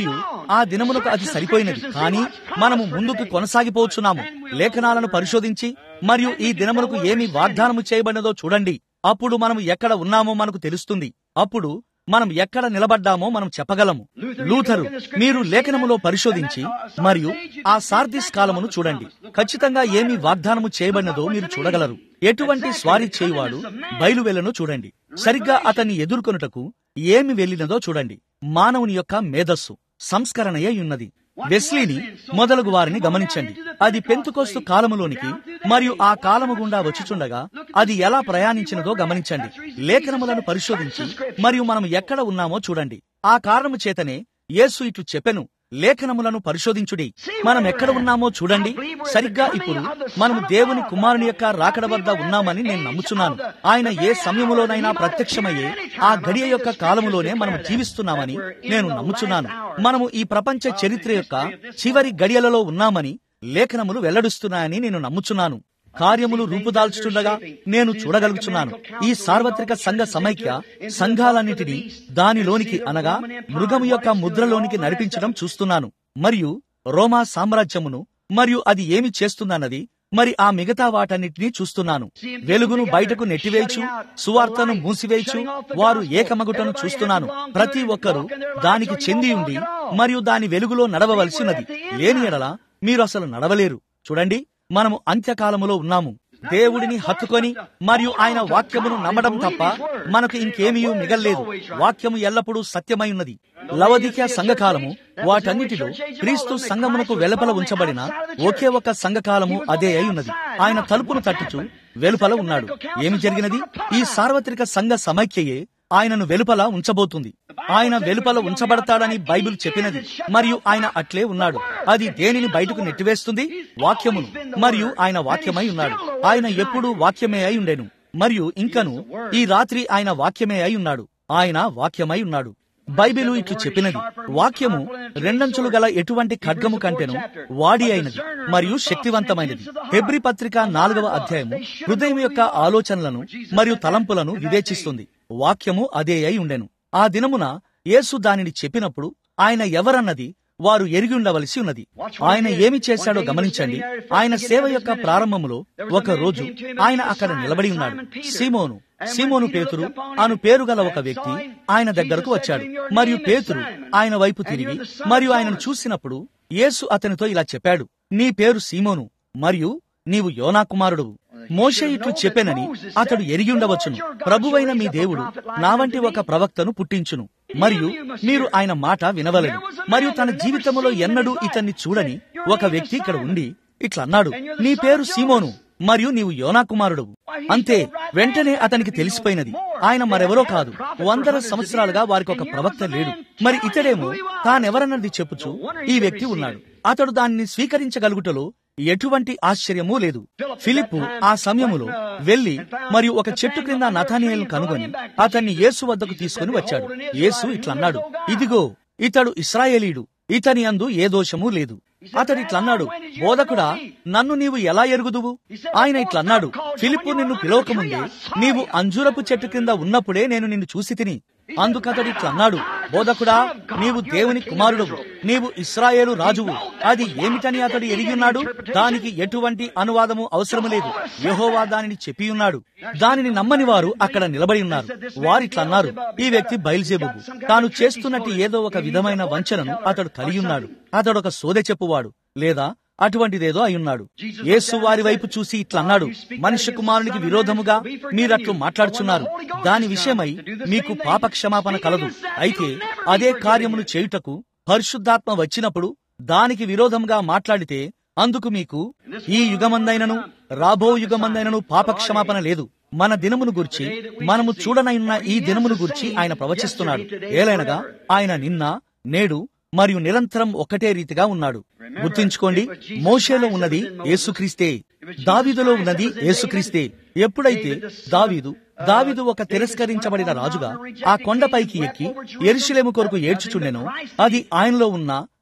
ఆ దినమునకు అది సరిపోయినది కానీ మనము ముందుకు కొనసాగిపోవచ్చున్నాము లేఖనాలను పరిశోధించి మరియు ఈ దినమునకు ఏమి వాగ్దానము చేయబడినదో చూడండి అప్పుడు మనం ఎక్కడ ఉన్నామో మనకు తెలుస్తుంది అప్పుడు మనం ఎక్కడ నిలబడ్డామో మనం చెప్పగలము లూథరు మీరు లేఖనములో పరిశోధించి మరియు ఆ సార్దిస్ కాలమును చూడండి ఖచ్చితంగా ఏమి వాగ్దానము చేయబడినదో మీరు చూడగలరు ఎటువంటి స్వారీ చేయువాడు బయలువెళ్లను చూడండి సరిగ్గా అతన్ని ఎదుర్కొనుటకు ఏమి వెళ్ళినదో చూడండి మానవుని యొక్క మేధస్సు సంస్కరణయే ఉన్నది వెస్లీని మొదలగు వారిని గమనించండి అది పెంతుకోస్తు కాలములోనికి మరియు ఆ కాలము గుండా వచ్చుచుండగా అది ఎలా ప్రయాణించినదో గమనించండి లేఖనములను పరిశోధించి మరియు మనం ఎక్కడ ఉన్నామో చూడండి ఆ కారణము చేతనే యేసు ఇట్లు చెప్పెను లేఖనములను పరిశోధించుడి మనం ఎక్కడ ఉన్నామో చూడండి సరిగ్గా ఇప్పుడు మనము దేవుని కుమారుని యొక్క రాకడ వద్ద ఉన్నామని నేను నమ్ముచున్నాను ఆయన ఏ సమయములోనైనా ప్రత్యక్షమయ్యే ఆ గడియ యొక్క కాలములోనే మనం జీవిస్తున్నామని నేను నమ్ముచున్నాను మనము ఈ ప్రపంచ చరిత్ర యొక్క చివరి గడియలలో ఉన్నామని లేఖనములు వెల్లడిస్తున్నాయని నేను నమ్ముచున్నాను కార్యములు రూపుదాల్చుతుండగా నేను చూడగలుగుచున్నాను ఈ సార్వత్రిక సంఘ సమైక్య సంఘాలన్నిటినీ దానిలోనికి అనగా మృగము యొక్క ముద్రలోనికి నడిపించడం చూస్తున్నాను మరియు రోమా సామ్రాజ్యమును మరియు అది ఏమి చేస్తుందన్నది మరి ఆ మిగతా వాటన్నిటినీ చూస్తున్నాను వెలుగును బయటకు నెట్టివేయచ్చు సువార్తను మూసివేయచ్చు వారు ఏకమగుటను చూస్తున్నాను ప్రతి ఒక్కరూ దానికి చెంది ఉండి మరియు దాని వెలుగులో నడవవలసినది లేని ఎడల మీరు అసలు నడవలేరు చూడండి మనము అంత్యకాలములో ఉన్నాము దేవుడిని హత్తుకొని మరియు ఆయన వాక్యమును నమ్మడం తప్ప మనకు ఇంకేమీ మిగల్లేదు వాక్యము ఎల్లప్పుడూ సత్యమై ఉన్నది లవదిక సంఘకాలము వాటన్నిటిలో క్రీస్తు సంఘమునకు వెలుపల ఉంచబడిన ఒకే ఒక సంఘకాలము అదే అయి ఉన్నది ఆయన తలుపును తట్టుచు వెలుపల ఉన్నాడు ఏమి జరిగినది ఈ సార్వత్రిక సంఘ సమైక్యయే ఆయనను వెలుపల ఉంచబోతుంది ఆయన వెలుపల ఉంచబడతాడని బైబిల్ చెప్పినది మరియు ఆయన అట్లే ఉన్నాడు అది దేనిని బయటకు నెట్టివేస్తుంది వాక్యమును మరియు ఆయన వాక్యమై ఉన్నాడు ఆయన ఎప్పుడూ వాక్యమే అయి ఉండెను మరియు ఇంకను ఈ రాత్రి ఆయన వాక్యమే అయి ఉన్నాడు ఆయన వాక్యమై ఉన్నాడు బైబిలు ఇట్లు చెప్పినది వాక్యము రెండంచులు గల ఎటువంటి ఖడ్గము కంటెను వాడి అయినది మరియు శక్తివంతమైనది హెబ్రి పత్రిక నాలుగవ అధ్యాయము హృదయం యొక్క ఆలోచనలను మరియు తలంపులను వివేచిస్తుంది వాక్యము అదే అయి ఉండెను ఆ దినమున యేసు దానిని చెప్పినప్పుడు ఆయన ఎవరన్నది వారు ఎరిగి ఉండవలసి ఉన్నది ఆయన ఏమి చేశాడో గమనించండి ఆయన సేవ యొక్క ప్రారంభములో ఒక రోజు ఆయన అక్కడ నిలబడి ఉన్నాడు సీమోను సీమోను పేతురు అను పేరు గల ఒక వ్యక్తి ఆయన దగ్గరకు వచ్చాడు మరియు పేతురు ఆయన వైపు తిరిగి మరియు ఆయనను చూసినప్పుడు యేసు అతనితో ఇలా చెప్పాడు నీ పేరు సీమోను మరియు నీవు యోనా కుమారుడు మోషే ఇట్లు చెప్పెనని అతడు ఎరిగి ఉండవచ్చును ప్రభువైన మీ దేవుడు నా వంటి ఒక ప్రవక్తను పుట్టించును మరియు మీరు ఆయన మాట వినవలను మరియు తన జీవితంలో ఎన్నడూ ఇతన్ని చూడని ఒక వ్యక్తి ఇక్కడ ఉండి ఇట్లా అన్నాడు నీ పేరు సీమోను మరియు నీవు యోనా కుమారుడు అంతే వెంటనే అతనికి తెలిసిపోయినది ఆయన మరెవరో కాదు వందల సంవత్సరాలుగా వారికి ఒక ప్రవక్త లేడు మరి ఇతడేమో తానెవరన్నది చెప్పుచు ఈ వ్యక్తి ఉన్నాడు అతడు దానిని స్వీకరించగలుగుటలో ఎటువంటి ఆశ్చర్యమూ లేదు ఫిలిప్పు ఆ సమయములో వెళ్లి మరియు ఒక చెట్టు క్రింద నథానియల్ను కనుగొని అతన్ని యేసు వద్దకు తీసుకుని వచ్చాడు యేసు ఇట్లన్నాడు ఇదిగో ఇతడు ఇస్రాయేలీయుడు ఇతని అందు ఏ దోషము లేదు అతడు ఇట్లన్నాడు బోధకుడా నన్ను నీవు ఎలా ఎరుగుదువు ఆయన ఇట్లన్నాడు ఫిలిప్పు నిన్ను పిలవకముందే నీవు అంజూరపు చెట్టు కింద ఉన్నప్పుడే నేను నిన్ను చూసి తిని అందుకతడు ఇట్లన్నాడు బోధకుడా నీవు దేవుని కుమారుడువు నీవు ఇస్రాయేలు రాజువు అది ఏమిటని అతడు ఎరిగి ఉన్నాడు దానికి ఎటువంటి అనువాదము అవసరము లేదు యహోవా దానిని చెప్పి ఉన్నాడు దానిని నమ్మని వారు అక్కడ నిలబడి ఉన్నారు వారిట్లన్నారు ఈ వ్యక్తి బయలుజేబుగు తాను చేస్తున్నట్టు ఏదో ఒక విధమైన వంచనను అతడు కలిగి ఉన్నాడు అతడు ఒక సోదె చెప్పువాడు లేదా అటువంటిదేదో అయ్యున్నాడు యేసు వారి వైపు చూసి ఇట్లన్నాడు మనుష్య కుమారునికి విరోధముగా మీరట్లు మాట్లాడుచున్నారు దాని విషయమై మీకు పాప క్షమాపణ కలదు అయితే అదే కార్యమును చేయుటకు పరిశుద్ధాత్మ వచ్చినప్పుడు దానికి విరోధముగా మాట్లాడితే అందుకు మీకు ఈ యుగమందైనను రాబో యుగమందైనను పాప క్షమాపణ లేదు మన దినమును గురించి మనము చూడనయున్న ఈ దినమును గురించి ఆయన ప్రవచిస్తున్నాడు ఏలైనగా ఆయన నిన్న నేడు మరియు నిరంతరం ఒకటే రీతిగా ఉన్నాడు గుర్తుంచుకోండి మోషేలో ఉన్నది యేసుక్రీస్తే దావీదులో ఉన్నది యేసుక్రీస్తే ఎప్పుడైతే దావీదు దావీదు ఒక తిరస్కరించబడిన రాజుగా ఆ కొండపైకి ఎక్కి ఎరుషులేము కొరకు ఏడ్చుచుండెనో అది ఆయనలో ఉన్న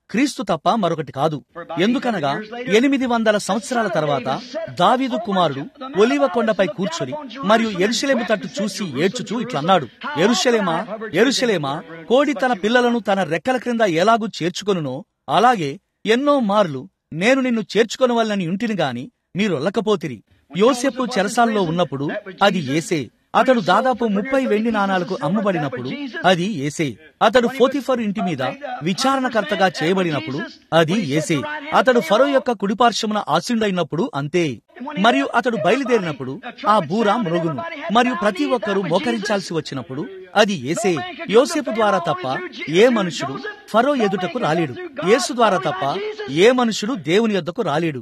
క్రీస్తు తప్ప మరొకటి కాదు ఎందుకనగా ఎనిమిది వందల సంవత్సరాల తర్వాత దావీదు కుమారుడు ఒలివ కొండపై కూర్చుని మరియు ఎరుషలేము తట్టు చూసి ఏడ్చుచూ ఇట్లన్నాడు ఎరుషలేమా ఎరుషలేమా కోడి తన పిల్లలను తన రెక్కల క్రింద ఎలాగూ చేర్చుకొనునో అలాగే ఎన్నో మార్లు నేను నిన్ను చేర్చుకొనవల్లని ఇంటిని గాని మీరొల్లకపోతిరి యోసెప్పు చెరసాల్లో ఉన్నప్పుడు అది ఏసే అతడు దాదాపు ముప్పై వెండి నాణాలకు అమ్మబడినప్పుడు అది ఏసే అతడు ఫోతిఫర్ ఇంటి మీద విచారణకర్తగా చేయబడినప్పుడు అది ఏసే అతడు ఫరో యొక్క కుడిపార్శ్వమున ఆశుండైనప్పుడు అంతే మరియు అతడు బయలుదేరినప్పుడు ఆ బూర మ్రోగును మరియు ప్రతి ఒక్కరూ మోకరించాల్సి వచ్చినప్పుడు అది ఏసే యోసేపు ద్వారా తప్ప ఏ మనుషుడు ఫరో ఎదుటకు రాలేడు యేసు ద్వారా తప్ప ఏ మనుషుడు దేవుని యొద్దకు రాలేడు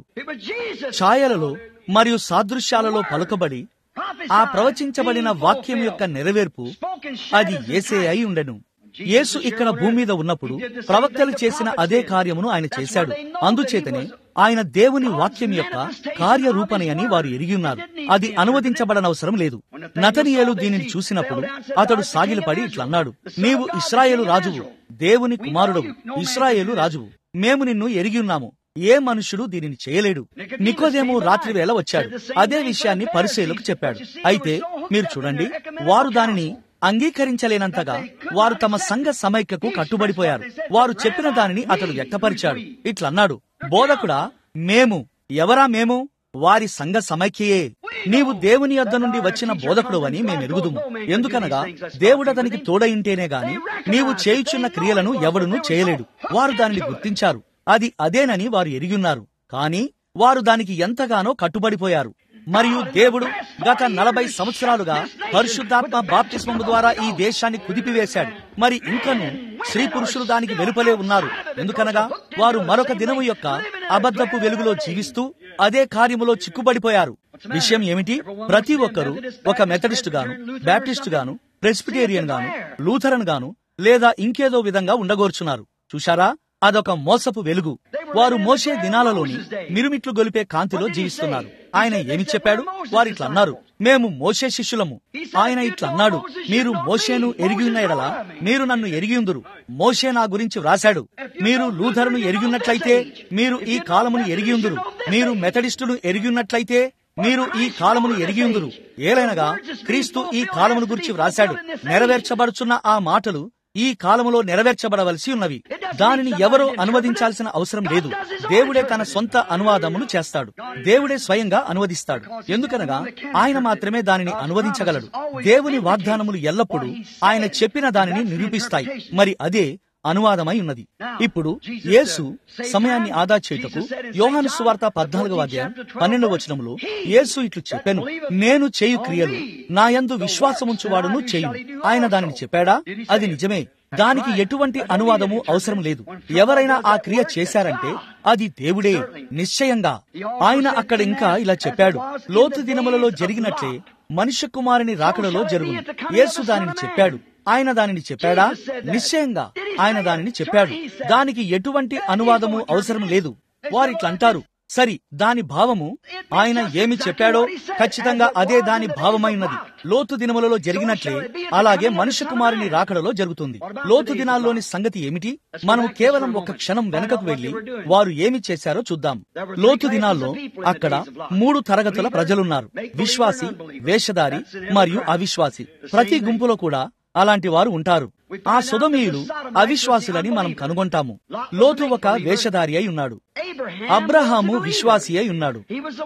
ఛాయలలో మరియు సాదృశ్యాలలో పలుకబడి ఆ ప్రవచించబడిన వాక్యం యొక్క నెరవేర్పు అది ఏసే అయి ఉండెను యేసు ఇక్కడ భూమి మీద ఉన్నప్పుడు ప్రవక్తలు చేసిన అదే కార్యమును ఆయన చేశాడు అందుచేతనే ఆయన దేవుని వాక్యం యొక్క కార్యరూపణి అని వారు ఎరిగి ఉన్నారు అది అనువదించబడనవసరం లేదు నతనియేలు దీనిని చూసినప్పుడు అతడు సాగిలపడి ఇట్లన్నాడు నీవు ఇస్రాయేలు రాజువు దేవుని కుమారుడవు ఇస్రాయేలు రాజువు మేము నిన్ను ఎరిగి ఉన్నాము ఏ మనుషుడు దీనిని చేయలేడు నికోదేము రాత్రి వేళ వచ్చాడు అదే విషయాన్ని పరిశీలకు చెప్పాడు అయితే మీరు చూడండి వారు దానిని అంగీకరించలేనంతగా వారు తమ సంఘ సమైక్యకు కట్టుబడిపోయారు వారు చెప్పిన దానిని అతడు వ్యక్తపరిచాడు ఇట్లన్నాడు బోధకుడా మేము ఎవరా మేము వారి సంఘ సమైక్యయే నీవు దేవుని యొద్ద నుండి వచ్చిన బోధకుడు అని మేము ఎరుగుదుము ఎందుకనగా దేవుడతనికి తోడయింటేనే గాని నీవు చేయుచున్న క్రియలను ఎవడునూ చేయలేడు వారు దానిని గుర్తించారు అది అదేనని వారు ఎరిగిన్నారు కాని వారు దానికి ఎంతగానో కట్టుబడిపోయారు మరియు దేవుడు గత నలభై సంవత్సరాలుగా పరిశుద్ధాత్మ బాప్తిస్మము ద్వారా ఈ దేశాన్ని కుదిపివేశాడు మరి ఇంకను స్త్రీ పురుషులు దానికి వెలుపలే ఉన్నారు ఎందుకనగా వారు మరొక దినము యొక్క అబద్ధపు వెలుగులో జీవిస్తూ అదే కార్యములో చిక్కుబడిపోయారు విషయం ఏమిటి ప్రతి ఒక్కరూ ఒక మెథడిస్ట్ గాను బ్యాప్టిస్ట్ గాను ప్రెస్పిటేరియన్ గాను లూథరన్ గాను లేదా ఇంకేదో విధంగా ఉండగోర్చున్నారు చూశారా అదొక మోసపు వెలుగు వారు మోసే దినాలలోని మిరుమిట్లు గొలిపే కాంతిలో జీవిస్తున్నారు ఆయన ఏమి చెప్పాడు వారు ఇట్లా అన్నారు మేము మోసే శిష్యులము ఆయన ఇట్లా అన్నాడు మీరు మోషేను ఎరిగి ఉన్న ఎడల మీరు నన్ను ఎరిగి ఉందురు మోషే నా గురించి వ్రాశాడు మీరు లూథర్ను ఎరిగి ఉన్నట్లయితే మీరు ఈ కాలమును ఎరిగి ఉందురు మీరు మెథడిస్టును ఎరిగి ఉన్నట్లయితే మీరు ఈ కాలమును ఎరిగి ఉందురు ఏలైనగా క్రీస్తు ఈ కాలమును గురించి వ్రాశాడు నెరవేర్చబడుచున్న ఆ మాటలు ఈ కాలములో నెరవేర్చబడవలసి ఉన్నవి దానిని ఎవరో అనువదించాల్సిన అవసరం లేదు దేవుడే తన సొంత అనువాదమును చేస్తాడు దేవుడే స్వయంగా అనువదిస్తాడు ఎందుకనగా ఆయన మాత్రమే దానిని అనువదించగలడు దేవుని వాగ్దానములు ఎల్లప్పుడూ ఆయన చెప్పిన దానిని నిరూపిస్తాయి మరి అదే అనువాదమై ఉన్నది ఇప్పుడు యేసు సమయాన్ని ఆదా చేయుటకు యోహాను సువార్త పద్నాలుగవ అధ్యాయం పన్నెండవ వచనములో యేసు ఇట్లు చెప్పాను నేను చేయు క్రియలు నా యందు విశ్వాసముంచువాడును చేయు ఆయన దానిని చెప్పాడా అది నిజమే దానికి ఎటువంటి అనువాదము అవసరం లేదు ఎవరైనా ఆ క్రియ చేశారంటే అది దేవుడే నిశ్చయంగా ఆయన అక్కడ ఇంకా ఇలా చెప్పాడు లోతు దినములలో జరిగినట్లే మనుష్య కుమారుని రాకడలో జరుగును యేసు దానిని చెప్పాడు ఆయన దానిని చెప్పాడా నిశ్చయంగా ఆయన దానిని చెప్పాడు దానికి ఎటువంటి అనువాదము అవసరం లేదు వారిట్లంటారు సరి దాని భావము ఆయన ఏమి చెప్పాడో ఖచ్చితంగా అదే దాని భావమైనది లోతు దినములలో జరిగినట్లే అలాగే మనుష్య కుమారుని రాకడలో జరుగుతుంది లోతు దినాల్లోని సంగతి ఏమిటి మనం కేవలం ఒక క్షణం వెనకకు వెళ్లి వారు ఏమి చేశారో చూద్దాం లోతు దినాల్లో అక్కడ మూడు తరగతుల ప్రజలున్నారు విశ్వాసి వేషధారి మరియు అవిశ్వాసి ప్రతి గుంపులో కూడా అలాంటి వారు ఉంటారు ఆ సుధమీయులు అవిశ్వాసులని మనం కనుగొంటాము లోతు ఒక వేషధారి అయి ఉన్నాడు అబ్రహాము విశ్వాసి అయి ఉన్నాడు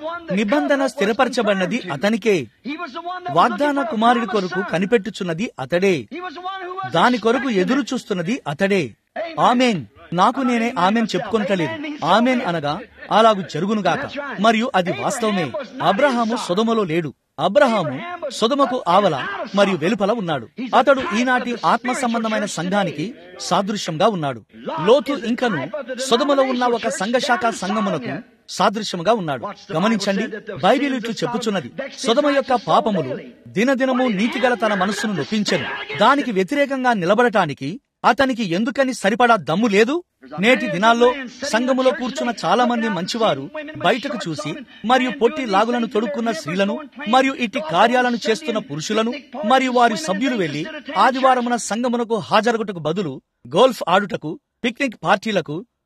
నిబంధన స్థిరపరచబడినది అతనికే వాగ్దాన కుమారుడి కొరకు కనిపెట్టుచున్నది అతడే దాని కొరకు ఎదురు చూస్తున్నది అతడే ఆమెన్ నాకు నేనే ఆమెన్ చెప్పుకొనటలేదు ఆమెన్ అనగా అలాగు జరుగునుగాక మరియు అది వాస్తవమే అబ్రహాము సుధమలో లేడు అబ్రహాము సుధమకు ఆవల మరియు వెలుపల ఉన్నాడు అతడు ఈనాటి ఆత్మ సంబంధమైన సంఘానికి సాదృశ్యంగా ఉన్నాడు లోతు ఇంకను సుధమలో ఉన్న ఒక సంఘశాఖ సంఘమునకు సాదృశ్యముగా ఉన్నాడు గమనించండి బైబిల్ ఇట్లు చెప్పుచున్నది సుధమ యొక్క పాపములు దినదినము నీతిగల తన మనస్సును నొప్పించను దానికి వ్యతిరేకంగా నిలబడటానికి అతనికి ఎందుకని సరిపడా దమ్ము లేదు నేటి దినాల్లో సంఘములో కూర్చున్న చాలా మంది మంచివారు బయటకు చూసి మరియు పొట్టి లాగులను తొడుక్కున్న స్త్రీలను మరియు ఇట్టి కార్యాలను చేస్తున్న పురుషులను మరియు వారి సభ్యులు వెళ్లి ఆదివారమున సంఘమునకు హాజరుగుటకు బదులు గోల్ఫ్ ఆడుటకు పిక్నిక్ పార్టీలకు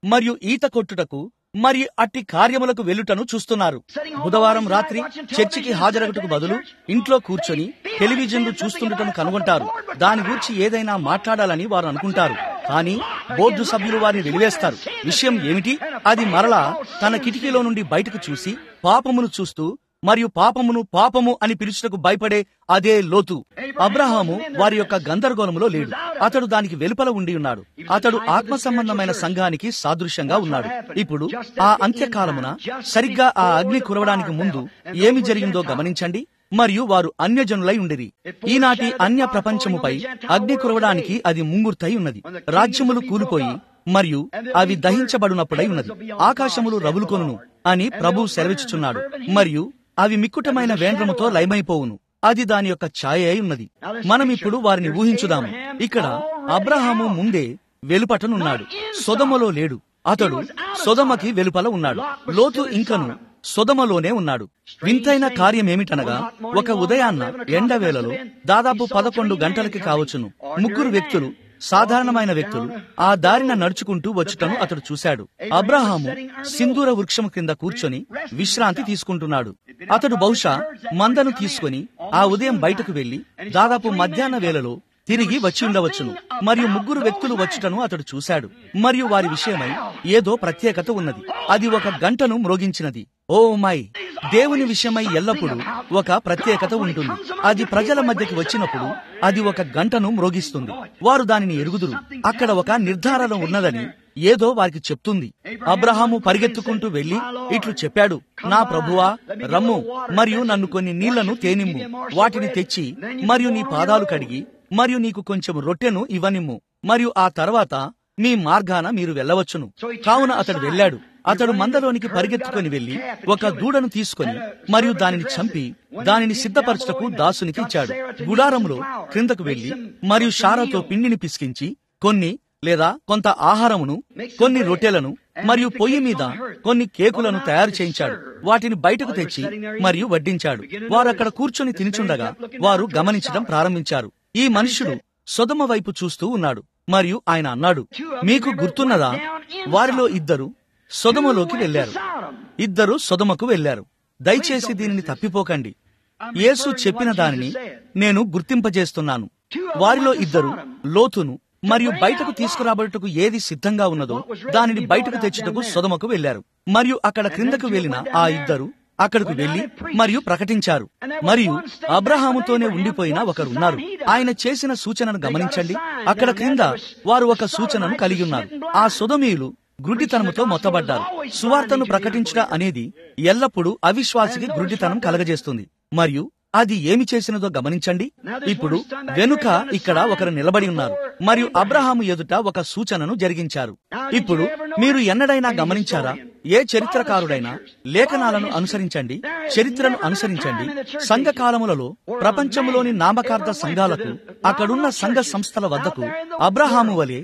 మరియు ఈత కొట్టుటకు మరియు అట్టి కార్యములకు వెలుటను చూస్తున్నారు బుధవారం రాత్రి చర్చికి హాజరగటకు బదులు ఇంట్లో కూర్చొని టెలివిజన్లు చూస్తుండటం కనుగొంటారు దాని గురించి ఏదైనా మాట్లాడాలని వారు అనుకుంటారు కానీ బోర్డు సభ్యులు వారిని వెలివేస్తారు విషయం ఏమిటి అది మరలా తన కిటికీలో నుండి బయటకు చూసి పాపమును చూస్తూ మరియు పాపమును పాపము అని పిలుచుటకు భయపడే అదే లోతు అబ్రహాము వారి యొక్క గందరగోళములో లేడు అతడు దానికి వెలుపల ఉండి ఉన్నాడు అతడు ఆత్మ సంబంధమైన సంఘానికి సాదృశ్యంగా ఉన్నాడు ఇప్పుడు ఆ అంత్యకాలమున సరిగ్గా ఆ అగ్ని కురవడానికి ముందు ఏమి జరిగిందో గమనించండి మరియు వారు అన్యజనులై ఉండిరి ఈనాటి అన్య ప్రపంచముపై అగ్ని కురవడానికి అది ముంగుర్తై ఉన్నది రాజ్యములు కూలిపోయి మరియు అవి దహించబడినప్పుడై ఉన్నది ఆకాశములు రగులుకొనును అని ప్రభు సెలవిచ్చుచున్నాడు మరియు అవి మిక్కుటమైన వేండ్రముతో లయమైపోవును అది దాని యొక్క ఛాయ అయి ఉన్నది మనం ఇప్పుడు వారిని ఊహించుదాము ఇక్కడ అబ్రహాము ముందే వెలుపటనున్నాడు సొదమలో లేడు అతడు సొదమకి వెలుపల ఉన్నాడు లోతు ఇంకను సొదమలోనే ఉన్నాడు వింతైన కార్యమేమిటనగా ఒక ఉదయాన్న ఎండవేళలో దాదాపు పదకొండు గంటలకి కావచ్చును ముగ్గురు వ్యక్తులు సాధారణమైన వ్యక్తులు ఆ దారిన నడుచుకుంటూ వచ్చుటను అతడు చూశాడు అబ్రహాము సింధూర వృక్షము క్రింద కూర్చొని విశ్రాంతి తీసుకుంటున్నాడు అతడు బహుశా మందను తీసుకుని ఆ ఉదయం బయటకు వెళ్లి దాదాపు మధ్యాహ్న వేళలో తిరిగి వచ్చి ఉండవచ్చును మరియు ముగ్గురు వ్యక్తులు వచ్చుటను అతడు చూశాడు మరియు వారి విషయమై ఏదో ప్రత్యేకత ఉన్నది అది ఒక గంటను మ్రోగించినది ఓ మై దేవుని విషయమై ఎల్లప్పుడూ ఒక ప్రత్యేకత ఉంటుంది అది ప్రజల మధ్యకి వచ్చినప్పుడు అది ఒక గంటను మ్రోగిస్తుంది వారు దానిని ఎరుగుదురు అక్కడ ఒక నిర్ధారణ ఉన్నదని ఏదో వారికి చెప్తుంది అబ్రహాము పరిగెత్తుకుంటూ వెళ్లి ఇట్లు చెప్పాడు నా ప్రభువా రమ్ము మరియు నన్ను కొన్ని నీళ్లను తేనిమ్ము వాటిని తెచ్చి మరియు నీ పాదాలు కడిగి మరియు నీకు కొంచెం రొట్టెను ఇవ్వనిమ్ము మరియు ఆ తర్వాత మీ మార్గాన మీరు వెళ్ళవచ్చును కావున అతడు వెళ్ళాడు అతడు మందలోనికి పరిగెత్తుకొని వెళ్లి ఒక దూడను తీసుకొని మరియు దానిని చంపి దానిని సిద్ధపరచుటకు దాసునికి ఇచ్చాడు గుడారంలో క్రిందకు వెళ్లి మరియు షారాతో పిండిని పిసికించి కొన్ని లేదా కొంత ఆహారమును కొన్ని రొట్టెలను మరియు పొయ్యి మీద కొన్ని కేకులను తయారు చేయించాడు వాటిని బయటకు తెచ్చి మరియు వడ్డించాడు వారు అక్కడ కూర్చొని తినిచుండగా వారు గమనించడం ప్రారంభించారు ఈ మనుషుడు సొదమ వైపు చూస్తూ ఉన్నాడు మరియు ఆయన అన్నాడు మీకు గుర్తున్నదా వారిలో ఇద్దరు సొదమలోకి వెళ్లారు ఇద్దరు సొదమకు వెళ్లారు దయచేసి దీనిని తప్పిపోకండి యేసు చెప్పిన దానిని నేను గుర్తింపజేస్తున్నాను వారిలో ఇద్దరు లోతును మరియు బయటకు తీసుకురాబడుటకు ఏది సిద్ధంగా ఉన్నదో దానిని బయటకు తెచ్చుటకు సొదమకు వెళ్లారు మరియు అక్కడ క్రిందకు వెళ్లిన ఆ ఇద్దరు అక్కడకు వెళ్లి మరియు ప్రకటించారు మరియు అబ్రహాముతోనే ఉండిపోయిన ఒకరున్నారు ఆయన చేసిన సూచనను గమనించండి అక్కడ క్రింద వారు ఒక సూచనను కలిగి ఉన్నారు ఆ సుధమీయులు గుడ్డితనముతో మొత్తబడ్డారు సువార్తను ప్రకటించుట అనేది ఎల్లప్పుడూ అవిశ్వాసికి గుడ్డితనం కలగజేస్తుంది మరియు అది ఏమి చేసినదో గమనించండి ఇప్పుడు వెనుక ఇక్కడ ఒకరు నిలబడి ఉన్నారు మరియు అబ్రహాము ఎదుట ఒక సూచనను జరిగించారు ఇప్పుడు మీరు ఎన్నడైనా గమనించారా ఏ చరిత్రకారుడైనా లేఖనాలను అనుసరించండి చరిత్రను అనుసరించండి సంఘ కాలములలో ప్రపంచంలోని నామకార్థ సంఘాలకు అక్కడున్న సంఘ సంస్థల వద్దకు అబ్రహాము వలె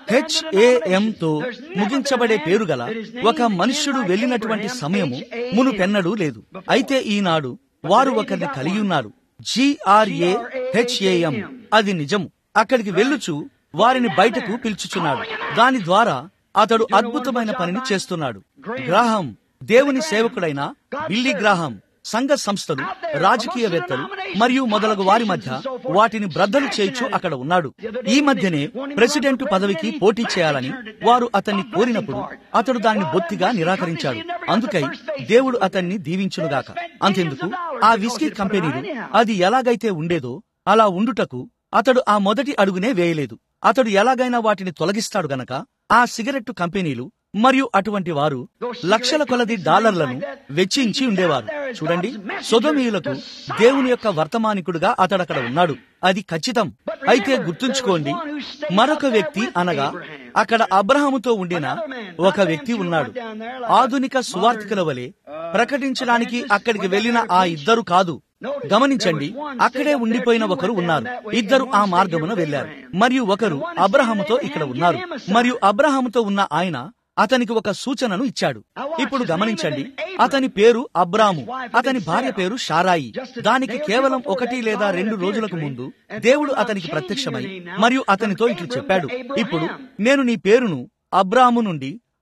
హెచ్ఏఎం తో ముగించబడే పేరు గల ఒక మనుష్యుడు వెళ్ళినటువంటి సమయము మునుపెన్నడూ లేదు అయితే ఈనాడు వారు ఒకరిని కలిగి ఉన్నారు జిఆర్ఏ హెచ్ఏఎం అది నిజము అక్కడికి వెళ్ళుచు వారిని బయటకు పిలుచుచున్నాడు దాని ద్వారా అతడు అద్భుతమైన పనిని చేస్తున్నాడు గ్రాహం దేవుని సేవకుడైన బిల్లీ గ్రాహం సంఘ సంస్థలు రాజకీయవేత్తలు మరియు మొదలగు వారి మధ్య వాటిని బ్రద్దలు చేయించు అక్కడ ఉన్నాడు ఈ మధ్యనే ప్రెసిడెంట్ పదవికి పోటీ చేయాలని వారు అతన్ని కోరినప్పుడు అతడు దానిని బొత్తిగా నిరాకరించాడు అందుకై దేవుడు అతన్ని దీవించునుగాక అంతెందుకు ఆ విస్కీ కంపెనీలు అది ఎలాగైతే ఉండేదో అలా ఉండుటకు అతడు ఆ మొదటి అడుగునే వేయలేదు అతడు ఎలాగైనా వాటిని తొలగిస్తాడు గనక ఆ సిగరెట్టు కంపెనీలు మరియు అటువంటి వారు లక్షల కొలది డాలర్లను వెచ్చించి ఉండేవారు చూడండి సొదమీయులకు దేవుని యొక్క వర్తమానికుడుగా అతడక్కడ ఉన్నాడు అది ఖచ్చితం అయితే గుర్తుంచుకోండి మరొక వ్యక్తి అనగా అక్కడ అబ్రహాముతో ఉండిన ఒక వ్యక్తి ఉన్నాడు ఆధునిక సువార్థికుల వలె ప్రకటించడానికి అక్కడికి వెళ్లిన ఆ ఇద్దరు కాదు గమనించండి అక్కడే ఉండిపోయిన ఒకరు ఉన్నారు ఇద్దరు ఆ మార్గమున వెళ్లారు మరియు ఒకరు అబ్రహాముతో ఇక్కడ ఉన్నారు మరియు అబ్రహాముతో ఉన్న ఆయన అతనికి ఒక సూచనను ఇచ్చాడు ఇప్పుడు గమనించండి అతని పేరు అబ్రాము అతని భార్య పేరు షారాయి దానికి కేవలం ఒకటి లేదా రెండు రోజులకు ముందు దేవుడు అతనికి ప్రత్యక్షమై మరియు అతనితో ఇట్లు చెప్పాడు ఇప్పుడు నేను నీ పేరును అబ్రాము నుండి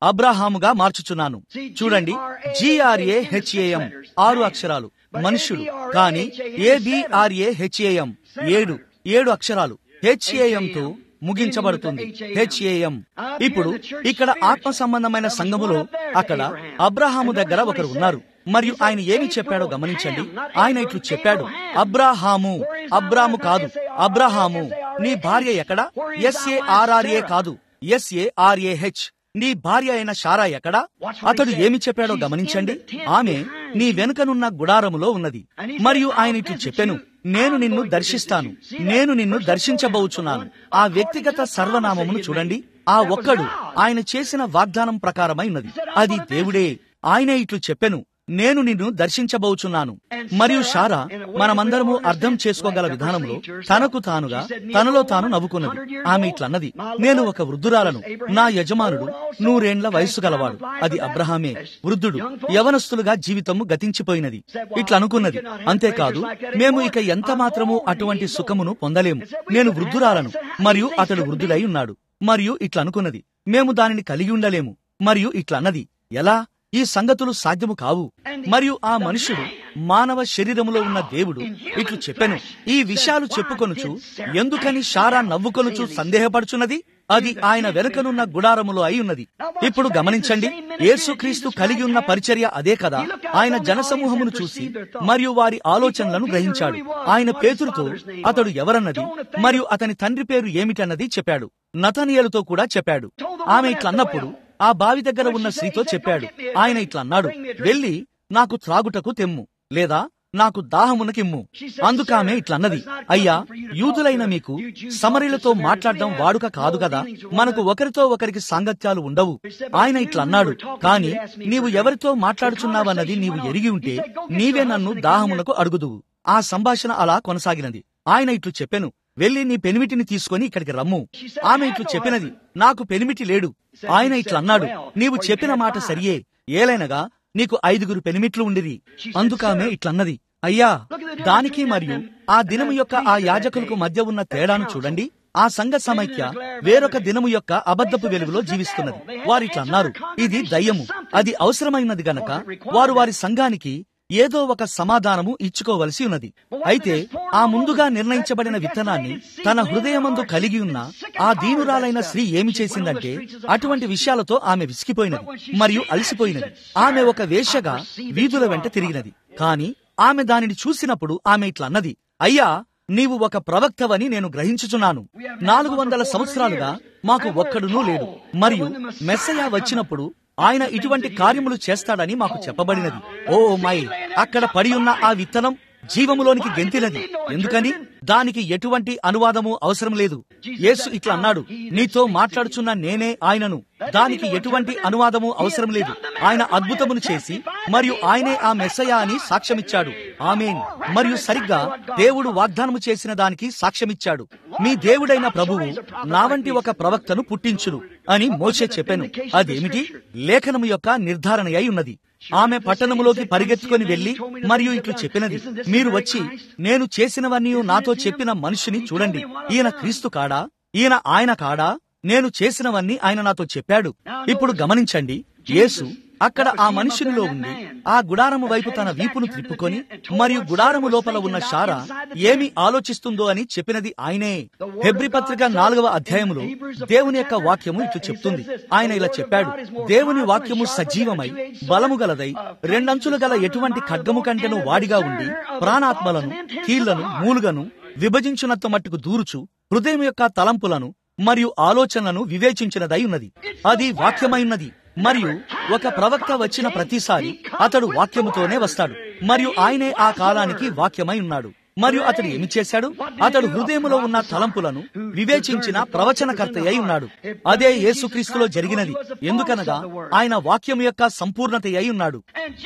అబ్రాహాముగా మార్చుచున్నాను చూడండి జిఆర్ఏ హెచ్ఏఎం ఆరు అక్షరాలు మనుష్యుడు కానీ ఏబిఆర్ఏ హెచ్ఏఎం ఏడు ఏడు అక్షరాలు హెచ్ఏఎం తో ముగించబడుతుంది హెచ్ఏఎం ఇప్పుడు ఇక్కడ ఆత్మ సంబంధమైన సంఘములో అక్కడ అబ్రాహాము దగ్గర ఒకరు ఉన్నారు మరియు ఆయన ఏమి చెప్పాడో గమనించండి ఆయన ఇట్లు చెప్పాడు అబ్రాహాము అబ్రాము కాదు అబ్రాహాము నీ భార్య ఎక్కడ ఎస్ఏఆర్ఆర్ఏ కాదు ఎస్ఏఆర్ఏహెచ్ నీ భార్య అయిన షారా ఎక్కడా అతడు ఏమి చెప్పాడో గమనించండి ఆమె నీ వెనుకనున్న గుడారములో ఉన్నది మరియు ఆయన ఇట్లు చెప్పెను నేను నిన్ను దర్శిస్తాను నేను నిన్ను దర్శించబోచున్నాను ఆ వ్యక్తిగత సర్వనామమును చూడండి ఆ ఒక్కడు ఆయన చేసిన వాగ్దానం ప్రకారమై ఉన్నది అది దేవుడే ఆయనే ఇట్లు చెప్పెను నేను నిన్ను దర్శించబోచున్నాను మరియు షారా మనమందరము అర్థం చేసుకోగల విధానంలో తనకు తానుగా తనలో తాను నవ్వుకున్నది ఆమె ఇట్లన్నది నేను ఒక వృద్ధురాలను నా యజమానుడు నూరేండ్ల వయస్సు గలవాడు అది అబ్రహామే వృద్ధుడు యవనస్తులుగా జీవితము గతించిపోయినది ఇట్లా అనుకున్నది అంతేకాదు మేము ఇక ఎంత మాత్రము అటువంటి సుఖమును పొందలేము నేను వృద్ధురాలను మరియు అతడు వృద్ధుడై ఉన్నాడు మరియు ఇట్లా అనుకున్నది మేము దానిని కలిగి ఉండలేము మరియు ఇట్లా అన్నది ఎలా ఈ సంగతులు సాధ్యము కావు మరియు ఆ మనుషుడు మానవ శరీరములో ఉన్న దేవుడు ఇట్లు చెప్పెను ఈ విషయాలు చెప్పుకొనుచు ఎందుకని షారా నవ్వుకొనుచు సందేహపడుచున్నది అది ఆయన వెనుకనున్న గుడారములో అయి ఉన్నది ఇప్పుడు గమనించండి యేసుక్రీస్తు కలిగి ఉన్న పరిచర్య అదే కదా ఆయన జనసమూహమును చూసి మరియు వారి ఆలోచనలను గ్రహించాడు ఆయన పేతురుతో అతడు ఎవరన్నది మరియు అతని తండ్రి పేరు ఏమిటన్నది చెప్పాడు నతనియలుతో కూడా చెప్పాడు ఆమె ఇట్లన్నప్పుడు ఆ బావి దగ్గర ఉన్న స్త్రీతో చెప్పాడు ఆయన ఇట్లా అన్నాడు వెళ్ళి నాకు త్రాగుటకు తెమ్ము లేదా నాకు దాహమునకిమ్ము అందుకామె ఇట్లన్నది అయ్యా యూదులైన మీకు సమరీలతో మాట్లాడడం వాడుక కాదు కదా మనకు ఒకరితో ఒకరికి సాంగత్యాలు ఉండవు ఆయన ఇట్లన్నాడు కాని నీవు ఎవరితో మాట్లాడుచున్నావన్నది నీవు ఎరిగి ఉంటే నీవే నన్ను దాహమునకు అడుగుదువు ఆ సంభాషణ అలా కొనసాగినది ఆయన ఇట్లు చెప్పెను వెళ్లి నీ పెనిమిటిని తీసుకొని ఇక్కడికి రమ్ము ఆమె ఇట్లు చెప్పినది నాకు పెనిమిటి లేడు ఆయన ఇట్లా అన్నాడు నీవు చెప్పిన మాట సరియే ఏలైనగా నీకు ఐదుగురు పెనిమిట్లు ఉండిరి అందుకామె ఇట్లన్నది అయ్యా దానికి మరియు ఆ దినము యొక్క ఆ యాజకులకు మధ్య ఉన్న తేడాను చూడండి ఆ సంఘ సమైక్య వేరొక దినము యొక్క అబద్ధపు వెలుగులో జీవిస్తున్నది వారిట్లా అన్నారు ఇది దయ్యము అది అవసరమైనది గనక వారు వారి సంఘానికి ఏదో ఒక సమాధానము ఇచ్చుకోవలసి ఉన్నది అయితే ఆ ముందుగా నిర్ణయించబడిన విత్తనాన్ని తన హృదయమందు కలిగి ఉన్న ఆ దీనురాలైన స్త్రీ ఏమి చేసిందంటే అటువంటి విషయాలతో ఆమె విసిగిపోయినది మరియు అలసిపోయినది ఆమె ఒక వేశ్యగా వీధుల వెంట తిరిగినది కాని ఆమె దానిని చూసినప్పుడు ఆమె ఇట్లా అన్నది అయ్యా నీవు ఒక ప్రవక్తవని నేను గ్రహించుచున్నాను నాలుగు వందల సంవత్సరాలుగా మాకు ఒక్కడునూ లేడు మరియు మెస్సయా వచ్చినప్పుడు ఆయన ఇటువంటి కార్యములు చేస్తాడని మాకు చెప్పబడినది ఓ మై అక్కడ పడి ఉన్న ఆ విత్తనం జీవములోనికి గెంతినది ఎందుకని దానికి ఎటువంటి అనువాదము అవసరం లేదు యేసు ఇట్లా అన్నాడు నీతో మాట్లాడుచున్న నేనే ఆయనను దానికి ఎటువంటి అనువాదము అవసరం లేదు ఆయన అద్భుతమును చేసి మరియు ఆయనే ఆ మెస్సయా అని సాక్ష్యమిచ్చాడు ఆమెన్ మరియు సరిగ్గా దేవుడు వాగ్దానము చేసిన దానికి సాక్ష్యమిచ్చాడు మీ దేవుడైన ప్రభువు నా వంటి ఒక ప్రవక్తను పుట్టించును అని మోసే చెప్పాను అదేమిటి లేఖనము యొక్క నిర్ధారణ అయి ఉన్నది ఆమె పట్టణములోకి పరిగెత్తుకొని వెళ్లి మరియు ఇట్లు చెప్పినది మీరు వచ్చి నేను చేసినవన్నీ నాతో చెప్పిన మనిషిని చూడండి ఈయన క్రీస్తు కాడా ఈయన ఆయన కాడా నేను చేసినవన్నీ ఆయన నాతో చెప్పాడు ఇప్పుడు గమనించండి యేసు అక్కడ ఆ మనుషునిలో ఉండి ఆ గుడారము వైపు తన వీపును త్రిప్పుకొని మరియు గుడారము లోపల ఉన్న షారా ఏమి ఆలోచిస్తుందో అని చెప్పినది ఆయనే హెబ్రి పత్రిక నాలుగవ అధ్యాయములో దేవుని యొక్క వాక్యము ఇట్లు చెప్తుంది ఆయన ఇలా చెప్పాడు దేవుని వాక్యము సజీవమై బలము గలదై రెండంచులు గల ఎటువంటి ఖడ్గము కంటెను వాడిగా ఉండి ప్రాణాత్మలను కీళ్లను మూలుగను విభజించునంత మట్టుకు దూరుచు హృదయం యొక్క తలంపులను మరియు ఆలోచనలను వివేచించినదై ఉన్నది అది వాక్యమైనది మరియు ఒక ప్రవక్త వచ్చిన ప్రతిసారి అతడు వాక్యముతోనే వస్తాడు మరియు ఆయనే ఆ కాలానికి వాక్యమై ఉన్నాడు మరియు అతడు ఏమి చేశాడు అతడు హృదయములో ఉన్న తలంపులను వివేచించిన ప్రవచనకర్త అయి ఉన్నాడు అదే యేసుక్రీస్తులో జరిగినది ఎందుకనగా ఆయన వాక్యం యొక్క సంపూర్ణత అయి ఉన్నాడు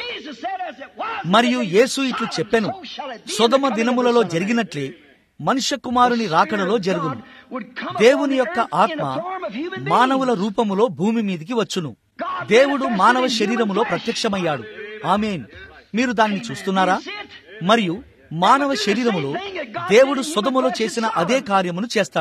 మరియు యేసు ఇట్లు చెప్పెను సొదమ దినములలో జరిగినట్లే మనుష్య కుమారుని రాకడలో జరుగును దేవుని యొక్క ఆత్మ మానవుల రూపములో భూమి మీదికి వచ్చును దేవుడు మానవ శరీరములో ప్రత్యక్షమయ్యాడు ఆమెన్ మీరు దానిని చూస్తున్నారా మరియు మానవ శరీరములో దేవుడు సుధములో చేసిన అదే కార్యమును చేస్తాడు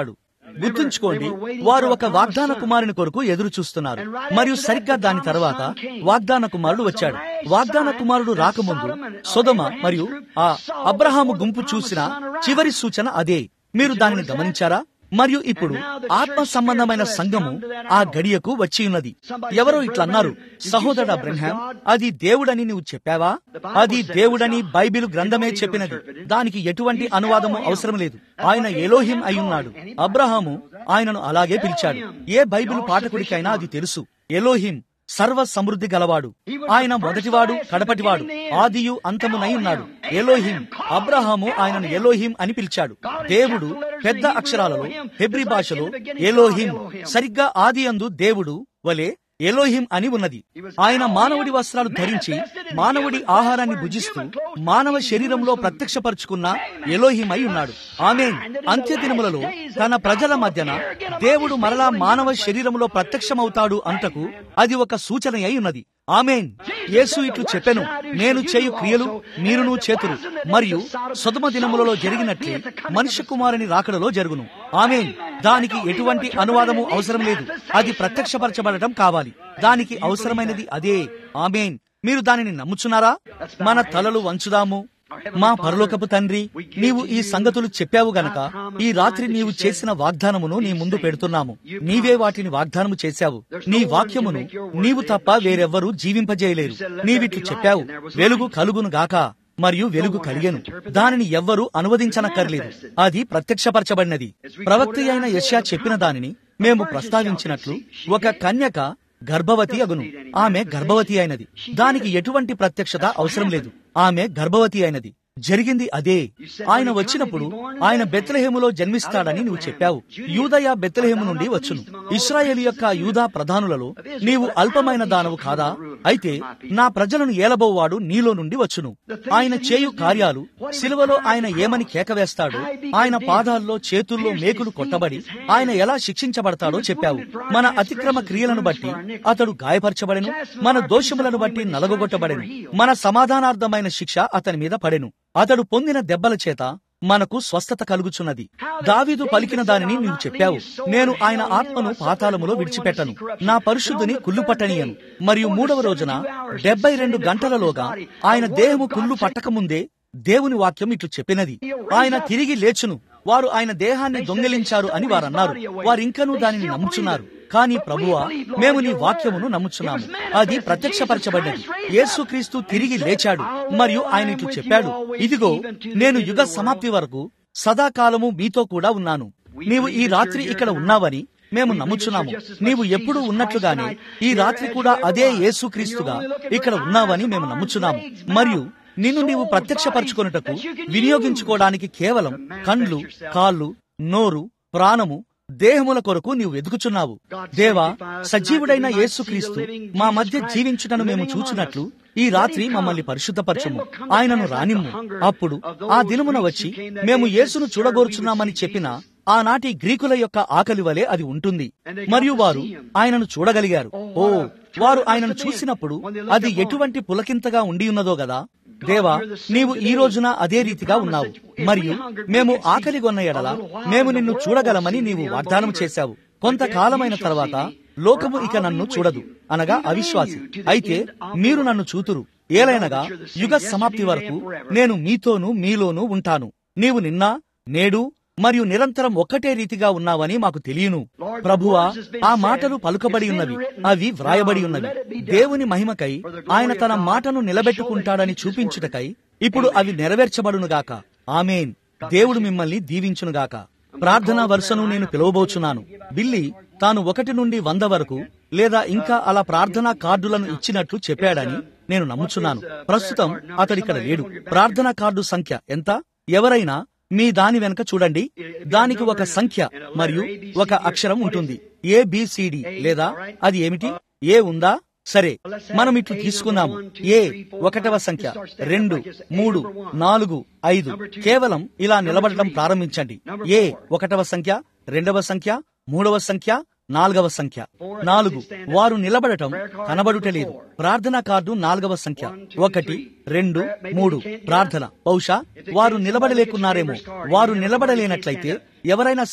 గుర్తుంచుకోండి వారు ఒక వాగ్దాన కుమారుని కొరకు ఎదురు చూస్తున్నారు మరియు సరిగ్గా దాని తర్వాత వాగ్దాన కుమారుడు వచ్చాడు వాగ్దాన కుమారుడు రాకముందు సొదమ మరియు ఆ అబ్రహాము గుంపు చూసిన చివరి సూచన అదే మీరు దానిని గమనించారా మరియు ఇప్పుడు ఆత్మ సంబంధమైన సంఘము ఆ గడియకు వచ్చి ఉన్నది ఎవరో ఇట్లా అన్నారు సహోదర అబ్రహాం అది దేవుడని నువ్వు చెప్పావా అది దేవుడని బైబిల్ గ్రంథమే చెప్పినది దానికి ఎటువంటి అనువాదము అవసరం లేదు ఆయన ఎలోహిం అయ్యున్నాడు అబ్రహాము ఆయనను అలాగే పిలిచాడు ఏ బైబిల్ పాఠకుడికైనా అది తెలుసు ఎలోహిం సర్వ సమృద్ధి గలవాడు ఆయన మొదటివాడు కడపటివాడు ఆదియు అంతమునై ఉన్నాడు ఎలోహిం అబ్రహాము ఆయనను ఎలోహిం అని పిలిచాడు దేవుడు పెద్ద అక్షరాలలో హెబ్రి భాషలో ఎలోహిం సరిగ్గా ఆది అందు దేవుడు వలె ఎలోహిం అని ఉన్నది ఆయన మానవుడి వస్త్రాలు ధరించి మానవుడి ఆహారాన్ని భుజిస్తూ మానవ శరీరంలో ప్రత్యక్షపరుచుకున్న ఎలోహిం అయి ఉన్నాడు ఆమె అంత్య దినములలో తన ప్రజల మధ్యన దేవుడు మరలా మానవ శరీరంలో ప్రత్యక్షమవుతాడు అంటకు అది ఒక సూచన అయి ఉన్నది ఆమెన్ యేసు ఇట్లు చెప్పెను నేను చేయు క్రియలు మీరును చేతురు మరియు సుధమ దినములలో జరిగినట్లే మనుష్య కుమారుని రాకడలో జరుగును ఆమెన్ దానికి ఎటువంటి అనువాదము అవసరం లేదు అది ప్రత్యక్షపరచబడటం కావాలి దానికి అవసరమైనది అదే ఆమెన్ మీరు దానిని నమ్ముచున్నారా మన తలలు వంచుదాము మా పరలోకపు తండ్రి నీవు ఈ సంగతులు చెప్పావు గనక ఈ రాత్రి నీవు చేసిన వాగ్దానమును నీ ముందు పెడుతున్నాము నీవే వాటిని వాగ్దానము చేశావు నీ వాక్యమును నీవు తప్ప వేరెవ్వరూ జీవింపజేయలేరు నీవిట్లు చెప్పావు వెలుగు కలుగును గాక మరియు వెలుగు కలిగెను దానిని ఎవ్వరూ అనువదించనక్కర్లేదు అది ప్రత్యక్షపరచబడినది ప్రవక్త అయిన యశ్యా చెప్పిన దానిని మేము ప్రస్తావించినట్లు ఒక కన్యక గర్భవతి అగును ఆమె గర్భవతి అయినది దానికి ఎటువంటి ప్రత్యక్షత అవసరం లేదు ఆమె గర్భవతి అయినది జరిగింది అదే ఆయన వచ్చినప్పుడు ఆయన బెత్లహేములో జన్మిస్తాడని నువ్వు చెప్పావు యూదయ బెత్లహేము నుండి వచ్చును ఇస్రాయేల్ యొక్క యూదా ప్రధానులలో నీవు అల్పమైన దానవు కాదా అయితే నా ప్రజలను ఏలబోవాడు నీలో నుండి వచ్చును ఆయన చేయు కార్యాలు సిలువలో ఆయన ఏమని కేకవేస్తాడో ఆయన పాదాల్లో చేతుల్లో మేకులు కొట్టబడి ఆయన ఎలా శిక్షించబడతాడో చెప్పావు మన అతిక్రమ క్రియలను బట్టి అతడు గాయపరచబడెను మన దోషములను బట్టి నలగొట్టబడెను మన సమాధానార్థమైన శిక్ష అతని మీద పడెను అతడు పొందిన దెబ్బల చేత మనకు స్వస్థత కలుగుచున్నది దావీదు పలికిన దానిని నీవు చెప్పావు నేను ఆయన ఆత్మను పాతాళములో విడిచిపెట్టను నా పరిశుద్ధుని కుళ్ళు పట్టనీయను మరియు మూడవ రోజున డెబ్బై రెండు గంటలలోగా ఆయన దేహము కుళ్ళు పట్టకముందే దేవుని వాక్యం ఇట్లు చెప్పినది ఆయన తిరిగి లేచును వారు ఆయన దేహాన్ని దొంగిలించారు అని వారన్నారు వారింకనూ దానిని నమ్ముచున్నారు కానీ ప్రభువా మేము నీ వాక్యమును నమ్ముచున్నాము అది ప్రత్యక్షపరచబడ్డది యేసుక్రీస్తు తిరిగి లేచాడు మరియు ఆయన ఇట్లు చెప్పాడు ఇదిగో నేను యుగ సమాప్తి వరకు సదాకాలము మీతో కూడా ఉన్నాను నీవు ఈ రాత్రి ఇక్కడ ఉన్నావని మేము నమ్ముచున్నాము నీవు ఎప్పుడు ఉన్నట్లుగానే ఈ రాత్రి కూడా అదే యేసుక్రీస్తుగా ఇక్కడ ఉన్నావని మేము నమ్ముచున్నాము మరియు నిన్ను నీవు ప్రత్యక్షపరచుకొనుటకు వినియోగించుకోవడానికి కేవలం కండ్లు కాళ్ళు నోరు ప్రాణము దేహముల కొరకు నీవు వెతుకుచున్నావు దేవా సజీవుడైన యేసుక్రీస్తు మా మధ్య జీవించుటను మేము చూచున్నట్లు ఈ రాత్రి మమ్మల్ని పరిశుద్ధపరచము ఆయనను రానిమ్ము అప్పుడు ఆ దినమున వచ్చి మేము యేసును చూడగోరుచున్నామని చెప్పిన ఆనాటి గ్రీకుల యొక్క ఆకలి వలె అది ఉంటుంది మరియు వారు ఆయనను చూడగలిగారు ఓ వారు ఆయనను చూసినప్పుడు అది ఎటువంటి పులకింతగా ఉండి ఉన్నదో గదా దేవా నీవు ఈ రోజున అదే రీతిగా ఉన్నావు మరియు మేము ఆకలి కొన్న ఎడల మేము నిన్ను చూడగలమని నీవు వాగ్దానం చేశావు కొంతకాలమైన తర్వాత లోకము ఇక నన్ను చూడదు అనగా అవిశ్వాసి అయితే మీరు నన్ను చూతురు ఏలైనగా యుగ సమాప్తి వరకు నేను మీతోనూ మీలోనూ ఉంటాను నీవు నిన్న నేడు మరియు నిరంతరం ఒక్కటే రీతిగా ఉన్నావని మాకు తెలియను ప్రభువా ఆ మాటలు పలుకబడి ఉన్నవి అవి వ్రాయబడి ఉన్నవి దేవుని మహిమకై ఆయన తన మాటను నిలబెట్టుకుంటాడని చూపించుటకై ఇప్పుడు అవి నెరవేర్చబడునుగాక ఆమెన్ దేవుడు మిమ్మల్ని దీవించునుగాక ప్రార్థనా వరుసను నేను పిలువబోచున్నాను బిల్లి తాను ఒకటి నుండి వంద వరకు లేదా ఇంకా అలా ప్రార్థనా కార్డులను ఇచ్చినట్లు చెప్పాడని నేను నమ్ముచున్నాను ప్రస్తుతం అతడిక్కడ లేడు ప్రార్థనా కార్డు సంఖ్య ఎంత ఎవరైనా మీ దాని వెనక చూడండి దానికి ఒక సంఖ్య మరియు ఒక అక్షరం ఉంటుంది ఏబిసిడి లేదా అది ఏమిటి ఏ ఉందా సరే మనం ఇట్లు తీసుకున్నాము ఏ ఒకటవ సంఖ్య రెండు మూడు నాలుగు ఐదు కేవలం ఇలా నిలబడటం ప్రారంభించండి ఏ ఒకటవ సంఖ్య రెండవ సంఖ్య మూడవ సంఖ్య నాలుగవ సంఖ్య నాలుగు వారు నిలబడటం కనబడుటలేదు ప్రార్థనా కార్డు నాలుగవ సంఖ్య ఒకటి రెండు మూడు ప్రార్థన బహుశా వారు నిలబడలేకున్నారేమో వారు నిలబడలేనట్లయితే ఎవరైనా సరే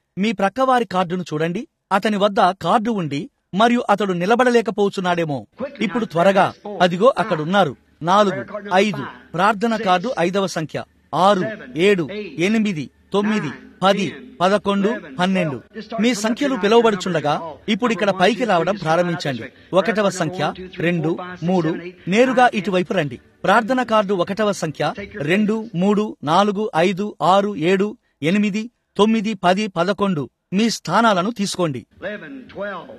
మీ ప్రక్కవారి కార్డును చూడండి అతని వద్ద కార్డు ఉండి మరియు అతడు నిలబడలేకపోతున్నాడేమో ఇప్పుడు త్వరగా అదిగో అక్కడ ఉన్నారు నాలుగు ఐదు ప్రార్థన కార్డు ఐదవ సంఖ్య ఆరు ఏడు ఎనిమిది తొమ్మిది పది పదకొండు పన్నెండు మీ సంఖ్యలు పిలువబడుచుండగా ఇప్పుడు ఇక్కడ పైకి రావడం ప్రారంభించండి ఒకటవ సంఖ్య రెండు మూడు నేరుగా ఇటువైపు రండి ప్రార్థన కార్డు ఒకటవ సంఖ్య రెండు మూడు నాలుగు ఐదు ఆరు ఏడు ఎనిమిది తొమ్మిది పది పదకొండు మీ స్థానాలను తీసుకోండి 11, 12,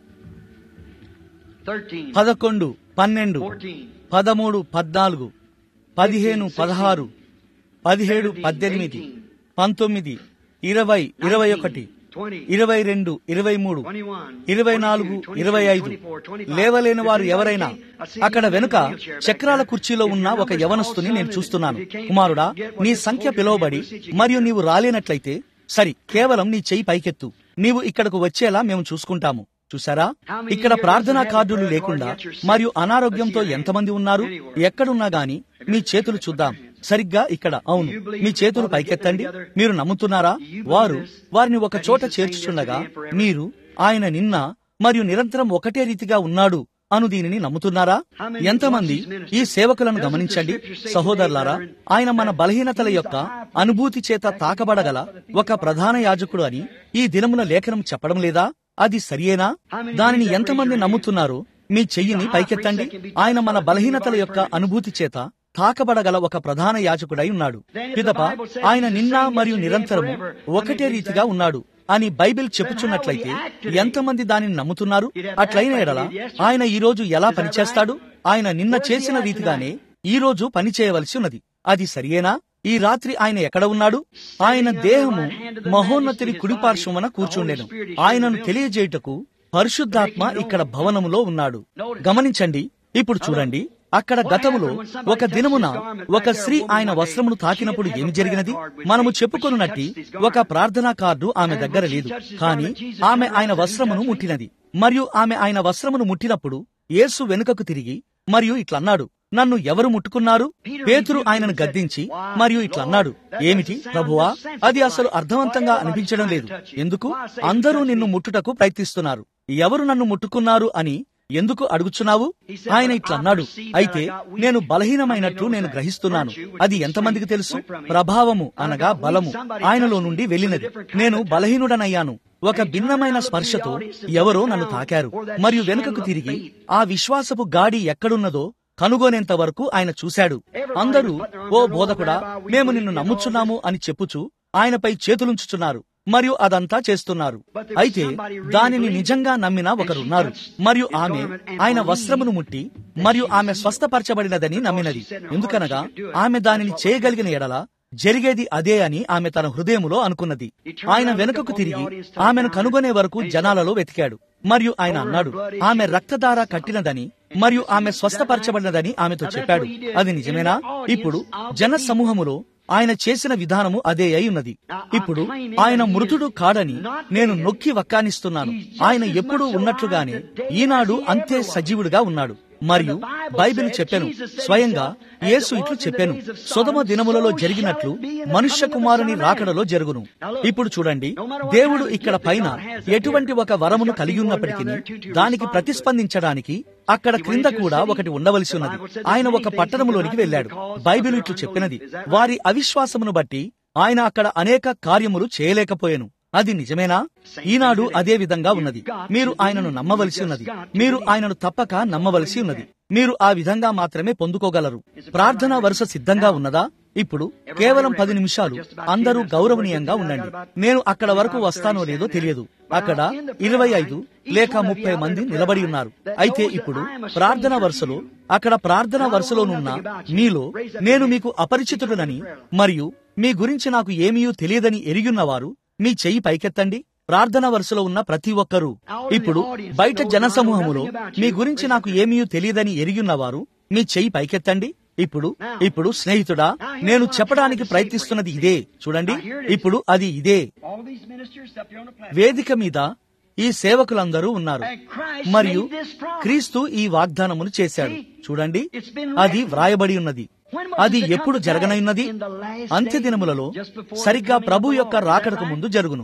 13, పదకొండు పన్నెండు 14, పదమూడు పద్నాలుగు పదిహేను పదహారు పదిహేడు పద్దెనిమిది పంతొమ్మిది ఇరవై ఇరవై ఒకటి 20, ఇరవై రెండు ఇరవై మూడు 21, ఇరవై నాలుగు 22, ఇరవై ఐదు 24, 25. లేవలేని వారు ఎవరైనా అక్కడ వెనుక చక్రాల కుర్చీలో ఉన్న ఒక యవనస్తుని నేను చూస్తున్నాను కుమారుడా నీ సంఖ్య పిలువబడి మరియు నీవు రాలేనట్లయితే సరి కేవలం నీ చెయ్యి పైకెత్తు నీవు ఇక్కడకు వచ్చేలా మేము చూసుకుంటాము చూసారా ఇక్కడ ప్రార్థనా కార్డులు లేకుండా మరియు అనారోగ్యంతో ఎంతమంది ఉన్నారు ఎక్కడున్నా గాని మీ చేతులు చూద్దాం సరిగ్గా ఇక్కడ అవును మీ చేతులు పైకెత్తండి మీరు నమ్ముతున్నారా వారు వారిని ఒక చోట చేర్చుచుండగా మీరు ఆయన నిన్న మరియు నిరంతరం ఒకటే రీతిగా ఉన్నాడు అను దీనిని నమ్ముతున్నారా ఎంతమంది ఈ సేవకులను గమనించండి సహోదరులారా ఆయన మన బలహీనతల యొక్క అనుభూతి చేత తాకబడగల ఒక ప్రధాన యాజకుడు అని ఈ దినమున లేఖనం చెప్పడం లేదా అది సరియేనా దానిని ఎంతమంది నమ్ముతున్నారో మీ చెయ్యిని పైకెత్తండి ఆయన మన బలహీనతల యొక్క అనుభూతి చేత తాకబడగల ఒక ప్రధాన యాజకుడై ఉన్నాడు పిదప ఆయన నిన్న మరియు నిరంతరము ఒకటే రీతిగా ఉన్నాడు అని బైబిల్ చెప్పుచున్నట్లయితే ఎంతమంది దానిని నమ్ముతున్నారు అట్లయిన ఎడల ఆయన ఈ రోజు ఎలా పనిచేస్తాడు ఆయన నిన్న చేసిన రీతిగానే ఈ రోజు పని చేయవలసి ఉన్నది అది సరియేనా ఈ రాత్రి ఆయన ఎక్కడ ఉన్నాడు ఆయన దేహము మహోన్నతిని కుడిపార్శ్వమున కూర్చుండెను ఆయనను తెలియజేయుటకు పరిశుద్ధాత్మ ఇక్కడ భవనములో ఉన్నాడు గమనించండి ఇప్పుడు చూడండి అక్కడ గతములో ఒక దినమున ఒక స్త్రీ ఆయన వస్త్రమును తాకినప్పుడు ఏమి జరిగినది మనము చెప్పుకొనున్నట్టి ఒక ప్రార్థనా కార్డు ఆమె దగ్గర లేదు కానీ ఆమె ఆయన వస్త్రమును ముట్టినది మరియు ఆమె ఆయన వస్త్రమును ముట్టినప్పుడు యేసు వెనుకకు తిరిగి మరియు ఇట్లన్నాడు నన్ను ఎవరు ముట్టుకున్నారు పేతురు ఆయనను గద్దించి మరియు ఇట్లన్నాడు ఏమిటి ప్రభువా అది అసలు అర్థవంతంగా అనిపించడం లేదు ఎందుకు అందరూ నిన్ను ముట్టుటకు ప్రయత్నిస్తున్నారు ఎవరు నన్ను ముట్టుకున్నారు అని ఎందుకు అడుగుచున్నావు ఆయన ఇట్లన్నాడు అయితే నేను బలహీనమైనట్లు నేను గ్రహిస్తున్నాను అది ఎంతమందికి తెలుసు ప్రభావము అనగా బలము ఆయనలో నుండి వెళ్ళినది నేను బలహీనుడనయ్యాను ఒక భిన్నమైన స్పర్శతో ఎవరో నన్ను తాకారు మరియు వెనుకకు తిరిగి ఆ విశ్వాసపు గాడి ఎక్కడున్నదో కనుగొనేంత వరకు ఆయన చూశాడు అందరూ ఓ బోధకుడా మేము నిన్ను నమ్ముచున్నాము అని చెప్పుచు ఆయనపై చేతులుంచుచున్నారు మరియు అదంతా చేస్తున్నారు అయితే దానిని నిజంగా నమ్మిన ఒకరున్నారు మరియు ఆమె ఆయన వస్త్రమును ముట్టి మరియు ఆమె స్వస్థపరచబడినదని నమ్మినది ఎందుకనగా ఆమె దానిని చేయగలిగిన ఎడల జరిగేది అదే అని ఆమె తన హృదయములో అనుకున్నది ఆయన వెనుకకు తిరిగి ఆమెను కనుగొనే వరకు జనాలలో వెతికాడు మరియు ఆయన అన్నాడు ఆమె రక్తధార కట్టినదని మరియు ఆమె స్వస్థపరచబడినదని ఆమెతో చెప్పాడు అది నిజమేనా ఇప్పుడు జన సమూహములో ఆయన చేసిన విధానము అదే అయి ఉన్నది ఇప్పుడు ఆయన మృతుడు కాడని నేను నొక్కి వక్కానిస్తున్నాను ఆయన ఎప్పుడూ ఉన్నట్లుగానే ఈనాడు అంతే సజీవుడిగా ఉన్నాడు మరియు బైబిల్ చెప్పాను స్వయంగా యేసు ఇట్లు చెప్పాను సుధమ దినములలో జరిగినట్లు మనుష్య కుమారుని రాకడలో జరుగును ఇప్పుడు చూడండి దేవుడు ఇక్కడ పైన ఎటువంటి ఒక వరమును కలిగి ఉన్నప్పటికీ దానికి ప్రతిస్పందించడానికి అక్కడ క్రింద కూడా ఒకటి ఉండవలసి ఉన్నది ఆయన ఒక పట్టణములోనికి వెళ్ళాడు బైబిల్ ఇట్లు చెప్పినది వారి అవిశ్వాసమును బట్టి ఆయన అక్కడ అనేక కార్యములు చేయలేకపోయాను అది నిజమేనా ఈనాడు అదే విధంగా ఉన్నది మీరు ఆయనను నమ్మవలసి ఉన్నది మీరు ఆయనను తప్పక నమ్మవలసి ఉన్నది మీరు ఆ విధంగా మాత్రమే పొందుకోగలరు ప్రార్థన వరుస సిద్ధంగా ఉన్నదా ఇప్పుడు కేవలం పది నిమిషాలు అందరూ గౌరవనీయంగా ఉండండి నేను అక్కడ వరకు వస్తానో లేదో తెలియదు అక్కడ ఇరవై ఐదు లేక ముప్పై మంది నిలబడి ఉన్నారు అయితే ఇప్పుడు ప్రార్థన వరుసలో అక్కడ ప్రార్థన వరుసలోనున్న మీలో నేను మీకు అపరిచితుడనని మరియు మీ గురించి నాకు ఏమీ తెలియదని ఎరిగిన్నవారు మీ చెయ్యి పైకెత్తండి ప్రార్థన వరుసలో ఉన్న ప్రతి ఒక్కరూ ఇప్పుడు బయట జనసమూహములో మీ గురించి నాకు ఏమీ తెలియదని ఎరిగిన్నవారు మీ చెయ్యి పైకెత్తండి ఇప్పుడు ఇప్పుడు స్నేహితుడా నేను చెప్పడానికి ప్రయత్నిస్తున్నది ఇదే చూడండి ఇప్పుడు అది ఇదే All these ministers up there on the platform. వేదిక మీద ఈ సేవకులందరూ ఉన్నారు మరియు క్రీస్తు ఈ వాగ్దానమును చేశాడు చూడండి అది వ్రాయబడి ఉన్నది అది ఎప్పుడు జరగనయున్నది అంత్య దినములలో సరిగ్గా ప్రభు యొక్క రాకడకు ముందు జరుగును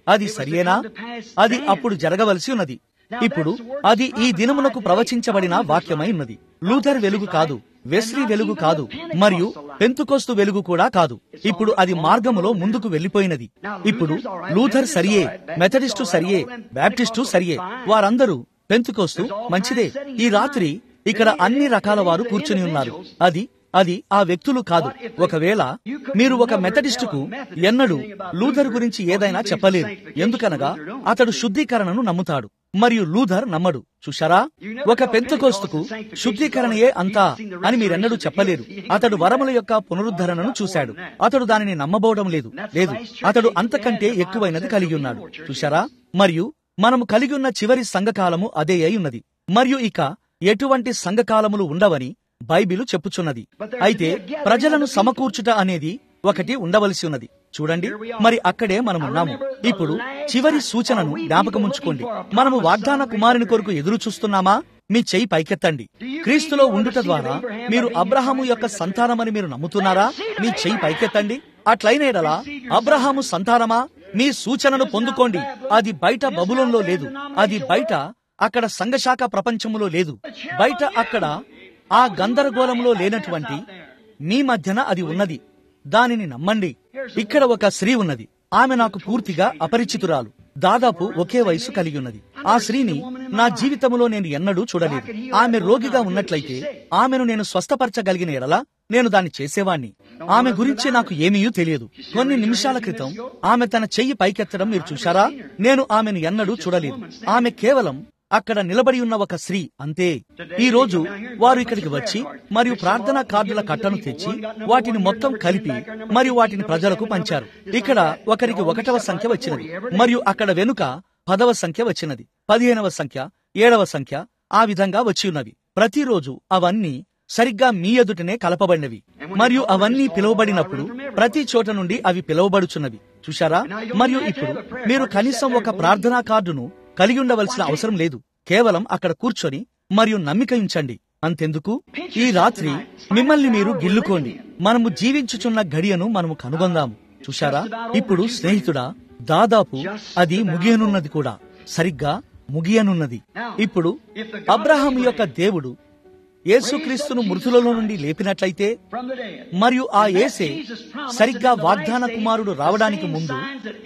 అది సరియేనా అది అప్పుడు జరగవలసి ఉన్నది ఇప్పుడు అది ఈ దినమునకు ప్రవచించబడిన వాక్యమై ఉన్నది లూథర్ వెలుగు కాదు వెస్లీ వెలుగు కాదు మరియు పెంతుకోస్తు వెలుగు కూడా కాదు ఇప్పుడు అది మార్గములో ముందుకు వెళ్లిపోయినది ఇప్పుడు లూథర్ సరియే మెథడిస్టు సరియే బ్యాప్టిస్టు సరియే వారందరూ పెంతుకోస్తు మంచిదే ఈ రాత్రి ఇక్కడ అన్ని రకాల వారు కూర్చుని ఉన్నారు అది అది ఆ వ్యక్తులు కాదు ఒకవేళ మీరు ఒక మెథడిస్టుకు ఎన్నడూ లూథర్ గురించి ఏదైనా చెప్పలేరు ఎందుకనగా అతడు శుద్ధీకరణను నమ్ముతాడు మరియు లూథర్ నమ్మడు చూశారా ఒక పెంతకోస్తుకు శుద్ధీకరణయే అంతా అని మీరెన్నడూ చెప్పలేరు అతడు వరముల యొక్క పునరుద్ధరణను చూశాడు అతడు దానిని నమ్మబోవడం లేదు లేదు అతడు అంతకంటే ఎక్కువైనది కలిగి ఉన్నాడు చూశారా మరియు మనము కలిగి ఉన్న చివరి సంఘకాలము అదే అయి ఉన్నది మరియు ఇక ఎటువంటి సంఘకాలములు ఉండవని బైబిలు చెప్పుచున్నది అయితే ప్రజలను సమకూర్చుట అనేది ఒకటి ఉండవలసి ఉన్నది చూడండి మరి అక్కడే మనం ఉన్నాము ఇప్పుడు చివరి సూచనను జ్ఞాపకముంచుకోండి మనము వాగ్దాన కుమారుని కొరకు ఎదురు చూస్తున్నామా మీ చెయ్యి పైకెత్తండి క్రీస్తులో ఉండుట ద్వారా మీరు అబ్రహాము యొక్క సంతానమని మీరు నమ్ముతున్నారా మీ చెయ్యి పైకెత్తండి అట్లయినేడలా అబ్రహాము సంతానమా మీ సూచనను పొందుకోండి అది బయట బబులంలో లేదు అది బయట అక్కడ సంఘశాఖ ప్రపంచములో లేదు బయట అక్కడ ఆ గందరగోళంలో లేనటువంటి మీ మధ్యన అది ఉన్నది దానిని నమ్మండి ఇక్కడ ఒక స్త్రీ ఉన్నది ఆమె నాకు పూర్తిగా అపరిచితురాలు దాదాపు ఒకే వయసు కలిగి ఉన్నది ఆ స్త్రీని నా జీవితంలో నేను ఎన్నడూ చూడలేదు ఆమె రోగిగా ఉన్నట్లయితే ఆమెను నేను స్వస్థపరచగలిగిన ఎడలా నేను దాన్ని చేసేవాణ్ణి ఆమె గురించి నాకు ఏమీ తెలియదు కొన్ని నిమిషాల క్రితం ఆమె తన చెయ్యి పైకెత్తడం మీరు చూశారా నేను ఆమెను ఎన్నడూ చూడలేదు ఆమె కేవలం అక్కడ నిలబడి ఉన్న ఒక స్త్రీ అంతే ఈ రోజు వారు ఇక్కడికి వచ్చి మరియు ప్రార్థనా కార్డుల కట్టను తెచ్చి వాటిని మొత్తం కలిపి మరియు వాటిని ప్రజలకు పంచారు ఇక్కడ ఒకరికి ఒకటవ సంఖ్య వచ్చినది మరియు అక్కడ వెనుక పదవ సంఖ్య వచ్చినది పదిహేనవ సంఖ్య ఏడవ సంఖ్య ఆ విధంగా వచ్చి ఉన్నవి ప్రతిరోజు అవన్నీ సరిగ్గా మీ ఎదుటనే కలపబడినవి మరియు అవన్నీ పిలువబడినప్పుడు ప్రతి చోట నుండి అవి పిలువబడుచున్నవి చూశారా మరియు ఇప్పుడు మీరు కనీసం ఒక ప్రార్థనా కార్డును కలిగి ఉండవలసిన అవసరం లేదు కేవలం అక్కడ కూర్చొని మరియు నమ్మిక ఉంచండి అంతెందుకు ఈ రాత్రి మిమ్మల్ని మీరు గిల్లుకోండి మనము జీవించుచున్న గడియను మనము కనుగొందాము చూశారా ఇప్పుడు స్నేహితుడా దాదాపు అది ముగియనున్నది కూడా సరిగ్గా ముగియనున్నది ఇప్పుడు అబ్రహాము యొక్క దేవుడు యేసుక్రీస్తును మృతులలో నుండి లేపినట్లయితే మరియు ఆ ఏసే సరిగ్గా వాగ్దాన కుమారుడు రావడానికి ముందు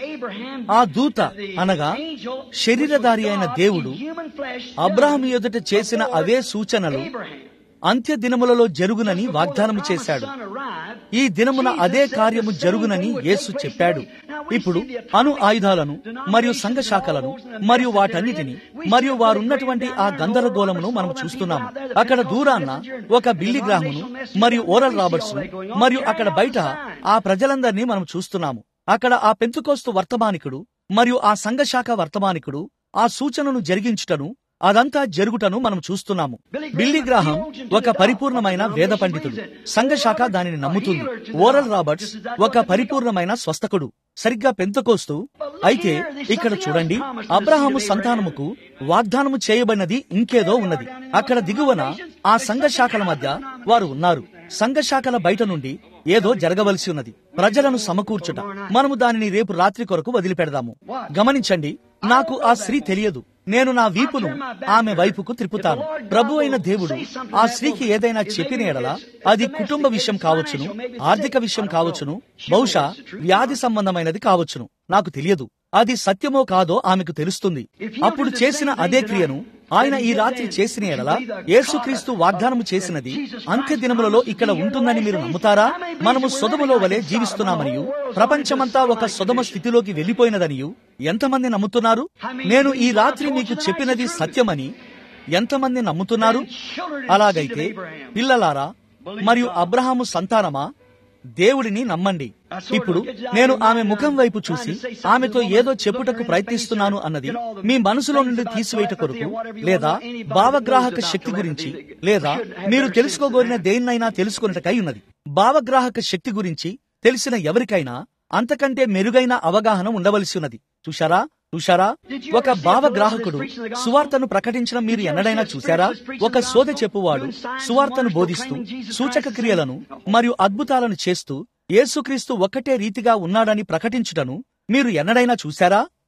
ఆ దూత అనగా శరీరధారి అయిన దేవుడు అబ్రహాం ఎదుట చేసిన అవే సూచనలు అంత్య దినములలో జరుగునని వాగ్దానము చేశాడు ఈ దినమున అదే కార్యము జరుగునని యేసు చెప్పాడు ఇప్పుడు అణు ఆయుధాలను మరియు సంఘ శాఖలను మరియు వాటన్నిటిని మరియు వారున్నటువంటి ఆ గందరగోళమును మనం చూస్తున్నాము అక్కడ దూరాన్న ఒక బిల్లి గ్రామును మరియు ఓరల్ రాబర్ట్స్ మరియు అక్కడ బయట ఆ ప్రజలందరినీ మనం చూస్తున్నాము అక్కడ ఆ పెంతుకోస్తు వర్తమానికుడు మరియు ఆ సంఘశాఖ వర్తమానికుడు ఆ సూచనను జరిగించుటను అదంతా జరుగుటను మనం చూస్తున్నాము బిల్లీ గ్రాహం ఒక పరిపూర్ణమైన వేద పండితుడు సంఘశాఖ దానిని నమ్ముతుంది ఓరల్ రాబర్ట్స్ ఒక పరిపూర్ణమైన స్వస్థకుడు సరిగ్గా పెంతకోస్తూ అయితే ఇక్కడ చూడండి అబ్రహాము సంతానముకు వాగ్దానము చేయబడినది ఇంకేదో ఉన్నది అక్కడ దిగువన ఆ సంఘశాఖల మధ్య వారు ఉన్నారు సంఘశాఖల బయట నుండి ఏదో జరగవలసి ఉన్నది ప్రజలను సమకూర్చుట మనము దానిని రేపు రాత్రి కొరకు వదిలిపెడదాము గమనించండి నాకు ఆ స్త్రీ తెలియదు నేను నా వీపును ఆమె వైపుకు త్రిప్పుతాను ప్రభు అయిన దేవుడు ఆ స్త్రీకి ఏదైనా చెప్పిన ఎడలా అది కుటుంబ విషయం కావచ్చును ఆర్థిక విషయం కావచ్చును బహుశా వ్యాధి సంబంధమైనది కావచ్చును నాకు తెలియదు అది సత్యమో కాదో ఆమెకు తెలుస్తుంది అప్పుడు చేసిన అదే క్రియను ఆయన ఈ రాత్రి చేసిన ఎడలా యేసుక్రీస్తు వాగ్దానము చేసినది అంత్య దినములలో ఇక్కడ ఉంటుందని మీరు నమ్ముతారా మనము సొదములో వలె జీవిస్తున్నామనియు ప్రపంచమంతా ఒక సొదమ స్థితిలోకి వెళ్లిపోయినదనియు ఎంతమంది నమ్ముతున్నారు నేను ఈ రాత్రి మీకు చెప్పినది సత్యమని ఎంతమంది నమ్ముతున్నారు అలాగైతే పిల్లలారా మరియు అబ్రహాము సంతానమా దేవుడిని నమ్మండి ఇప్పుడు నేను ఆమె ముఖం వైపు చూసి ఆమెతో ఏదో చెప్పుటకు ప్రయత్నిస్తున్నాను అన్నది మీ మనసులో నుండి తీసివేయట కొరకు లేదా భావగ్రాహక శక్తి గురించి లేదా మీరు తెలుసుకోగోరిన దేన్నైనా తెలుసుకున్నటకై ఉన్నది భావగ్రాహక శక్తి గురించి తెలిసిన ఎవరికైనా అంతకంటే మెరుగైన అవగాహన ఉండవలసి ఉన్నది చూశారా చూశారా ఒక భావగ్రాహకుడు సువార్తను ప్రకటించడం మీరు ఎన్నడైనా చూశారా ఒక సోద చెప్పువాడు సువార్తను బోధిస్తూ సూచక క్రియలను మరియు అద్భుతాలను చేస్తూ యేసుక్రీస్తు ఒక్కటే రీతిగా ఉన్నాడని ప్రకటించుటను మీరు ఎన్నడైనా చూశారా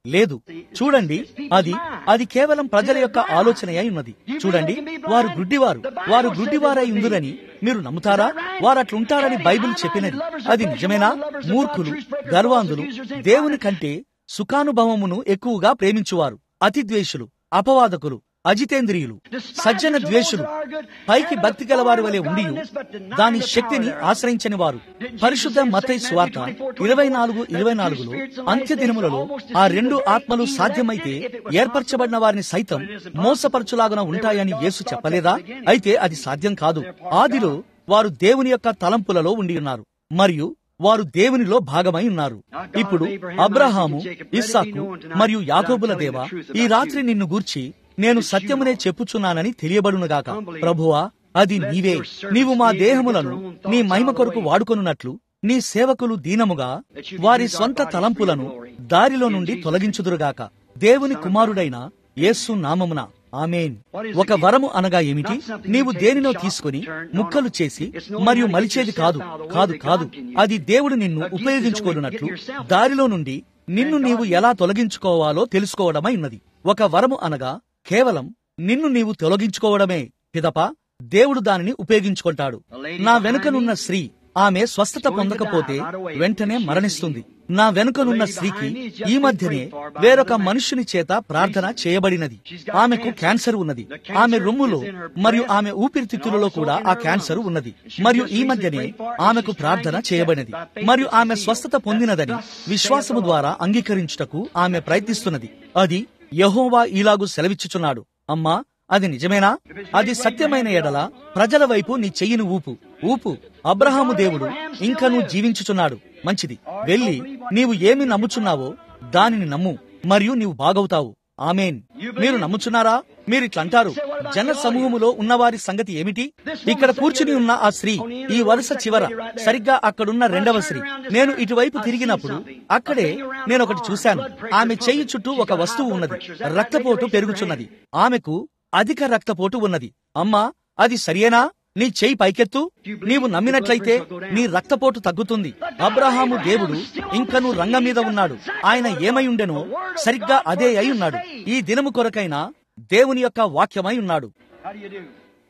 లేదు చూడండి అది అది కేవలం ప్రజల యొక్క ఆలోచన అయి ఉన్నది చూడండి వారు గుడ్డివారు వారు గుడ్డివారై ఉందురని మీరు నమ్ముతారా వారు అట్లుంటారని బైబిల్ చెప్పినది అది నిజమేనా మూర్ఖులు గర్వాంధులు దేవుని కంటే సుఖానుభవమును ఎక్కువగా ప్రేమించువారు అతిద్వేషులు అపవాదకులు అజితేంద్రియులు సజ్జన ద్వేషులు పైకి భక్తి గలవారి వలె ఉండి దాని శక్తిని ఆశ్రయించని వారు పరిశుద్ధ మతై స్వార్త ఇరవై నాలుగు ఇరవై నాలుగులో అంత్య దినములలో ఆ రెండు ఆత్మలు సాధ్యమైతే ఏర్పరచబడిన వారిని సైతం మోసపరచులాగున ఉంటాయని యేసు చెప్పలేదా అయితే అది సాధ్యం కాదు ఆదిలో వారు దేవుని యొక్క తలంపులలో ఉండి ఉన్నారు మరియు వారు దేవునిలో భాగమై ఉన్నారు ఇప్పుడు అబ్రహాము ఇస్సాకు మరియు యాకోబుల దేవ ఈ రాత్రి నిన్ను గూర్చి నేను సత్యమునే చెప్పుచున్నానని తెలియబడునుగాక ప్రభువా అది నీవే నీవు మా దేహములను నీ మహిమ కొరకు వాడుకొనున్నట్లు నీ సేవకులు దీనముగా వారి స్వంత తలంపులను దారిలో నుండి తొలగించుదురుగాక దేవుని కుమారుడైన యేసు నామమున ఆమెన్ ఒక వరము అనగా ఏమిటి నీవు దేనినో తీసుకుని ముక్కలు చేసి మరియు మలిచేది కాదు కాదు కాదు అది దేవుడు నిన్ను ఉపయోగించుకోనున్నట్లు దారిలో నుండి నిన్ను నీవు ఎలా తొలగించుకోవాలో తెలుసుకోవడమై ఉన్నది ఒక వరము అనగా కేవలం నిన్ను నీవు తొలగించుకోవడమే పిదప దేవుడు దానిని ఉపయోగించుకుంటాడు నా వెనుకనున్న స్త్రీ ఆమె స్వస్థత పొందకపోతే వెంటనే మరణిస్తుంది నా వెనుకనున్న స్త్రీకి ఈ మధ్యనే వేరొక మనుష్యుని చేత ప్రార్థన చేయబడినది ఆమెకు క్యాన్సర్ ఉన్నది ఆమె రొమ్ములో మరియు ఆమె ఊపిరితిత్తులలో కూడా ఆ క్యాన్సర్ ఉన్నది మరియు ఈ మధ్యనే ఆమెకు ప్రార్థన చేయబడినది మరియు ఆమె స్వస్థత పొందినదని విశ్వాసము ద్వారా అంగీకరించుటకు ఆమె ప్రయత్నిస్తున్నది అది యహోవా ఇలాగు సెలవిచ్చుచున్నాడు అమ్మా అది నిజమేనా అది సత్యమైన ఎడల ప్రజల వైపు నీ చెయ్యిని ఊపు ఊపు అబ్రహాము దేవుడు ఇంకనూ జీవించుచున్నాడు మంచిది వెళ్ళి నీవు ఏమి నమ్ముచున్నావో దానిని నమ్ము మరియు నీవు బాగవుతావు ఆమెన్ మీరు నమ్ముచున్నారా మీరిట్లంటారు జన సమూహములో ఉన్నవారి సంగతి ఏమిటి ఇక్కడ కూర్చుని ఉన్న ఆ స్త్రీ ఈ వరుస చివర సరిగ్గా అక్కడున్న రెండవ స్త్రీ నేను ఇటువైపు తిరిగినప్పుడు అక్కడే నేను ఒకటి చూశాను ఆమె చెయ్యి చుట్టూ ఒక వస్తువు ఉన్నది రక్తపోటు పెరుగుచున్నది ఆమెకు అధిక రక్తపోటు ఉన్నది అమ్మా అది సరియేనా నీ చెయ్యి పైకెత్తు నీవు నమ్మినట్లయితే నీ రక్తపోటు తగ్గుతుంది అబ్రహాము దేవుడు ఇంకను రంగం మీద ఉన్నాడు ఆయన ఏమై ఉండెనో సరిగ్గా అదే అయి ఉన్నాడు ఈ దినము కొరకైనా దేవుని యొక్క వాక్యమై ఉన్నాడు How do you do?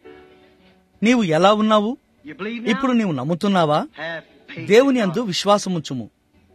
నీవు ఎలా ఉన్నావు You believe now? ఇప్పుడు నీవు నమ్ముతున్నావా Have faith. దేవుని అందు విశ్వాసముంచుము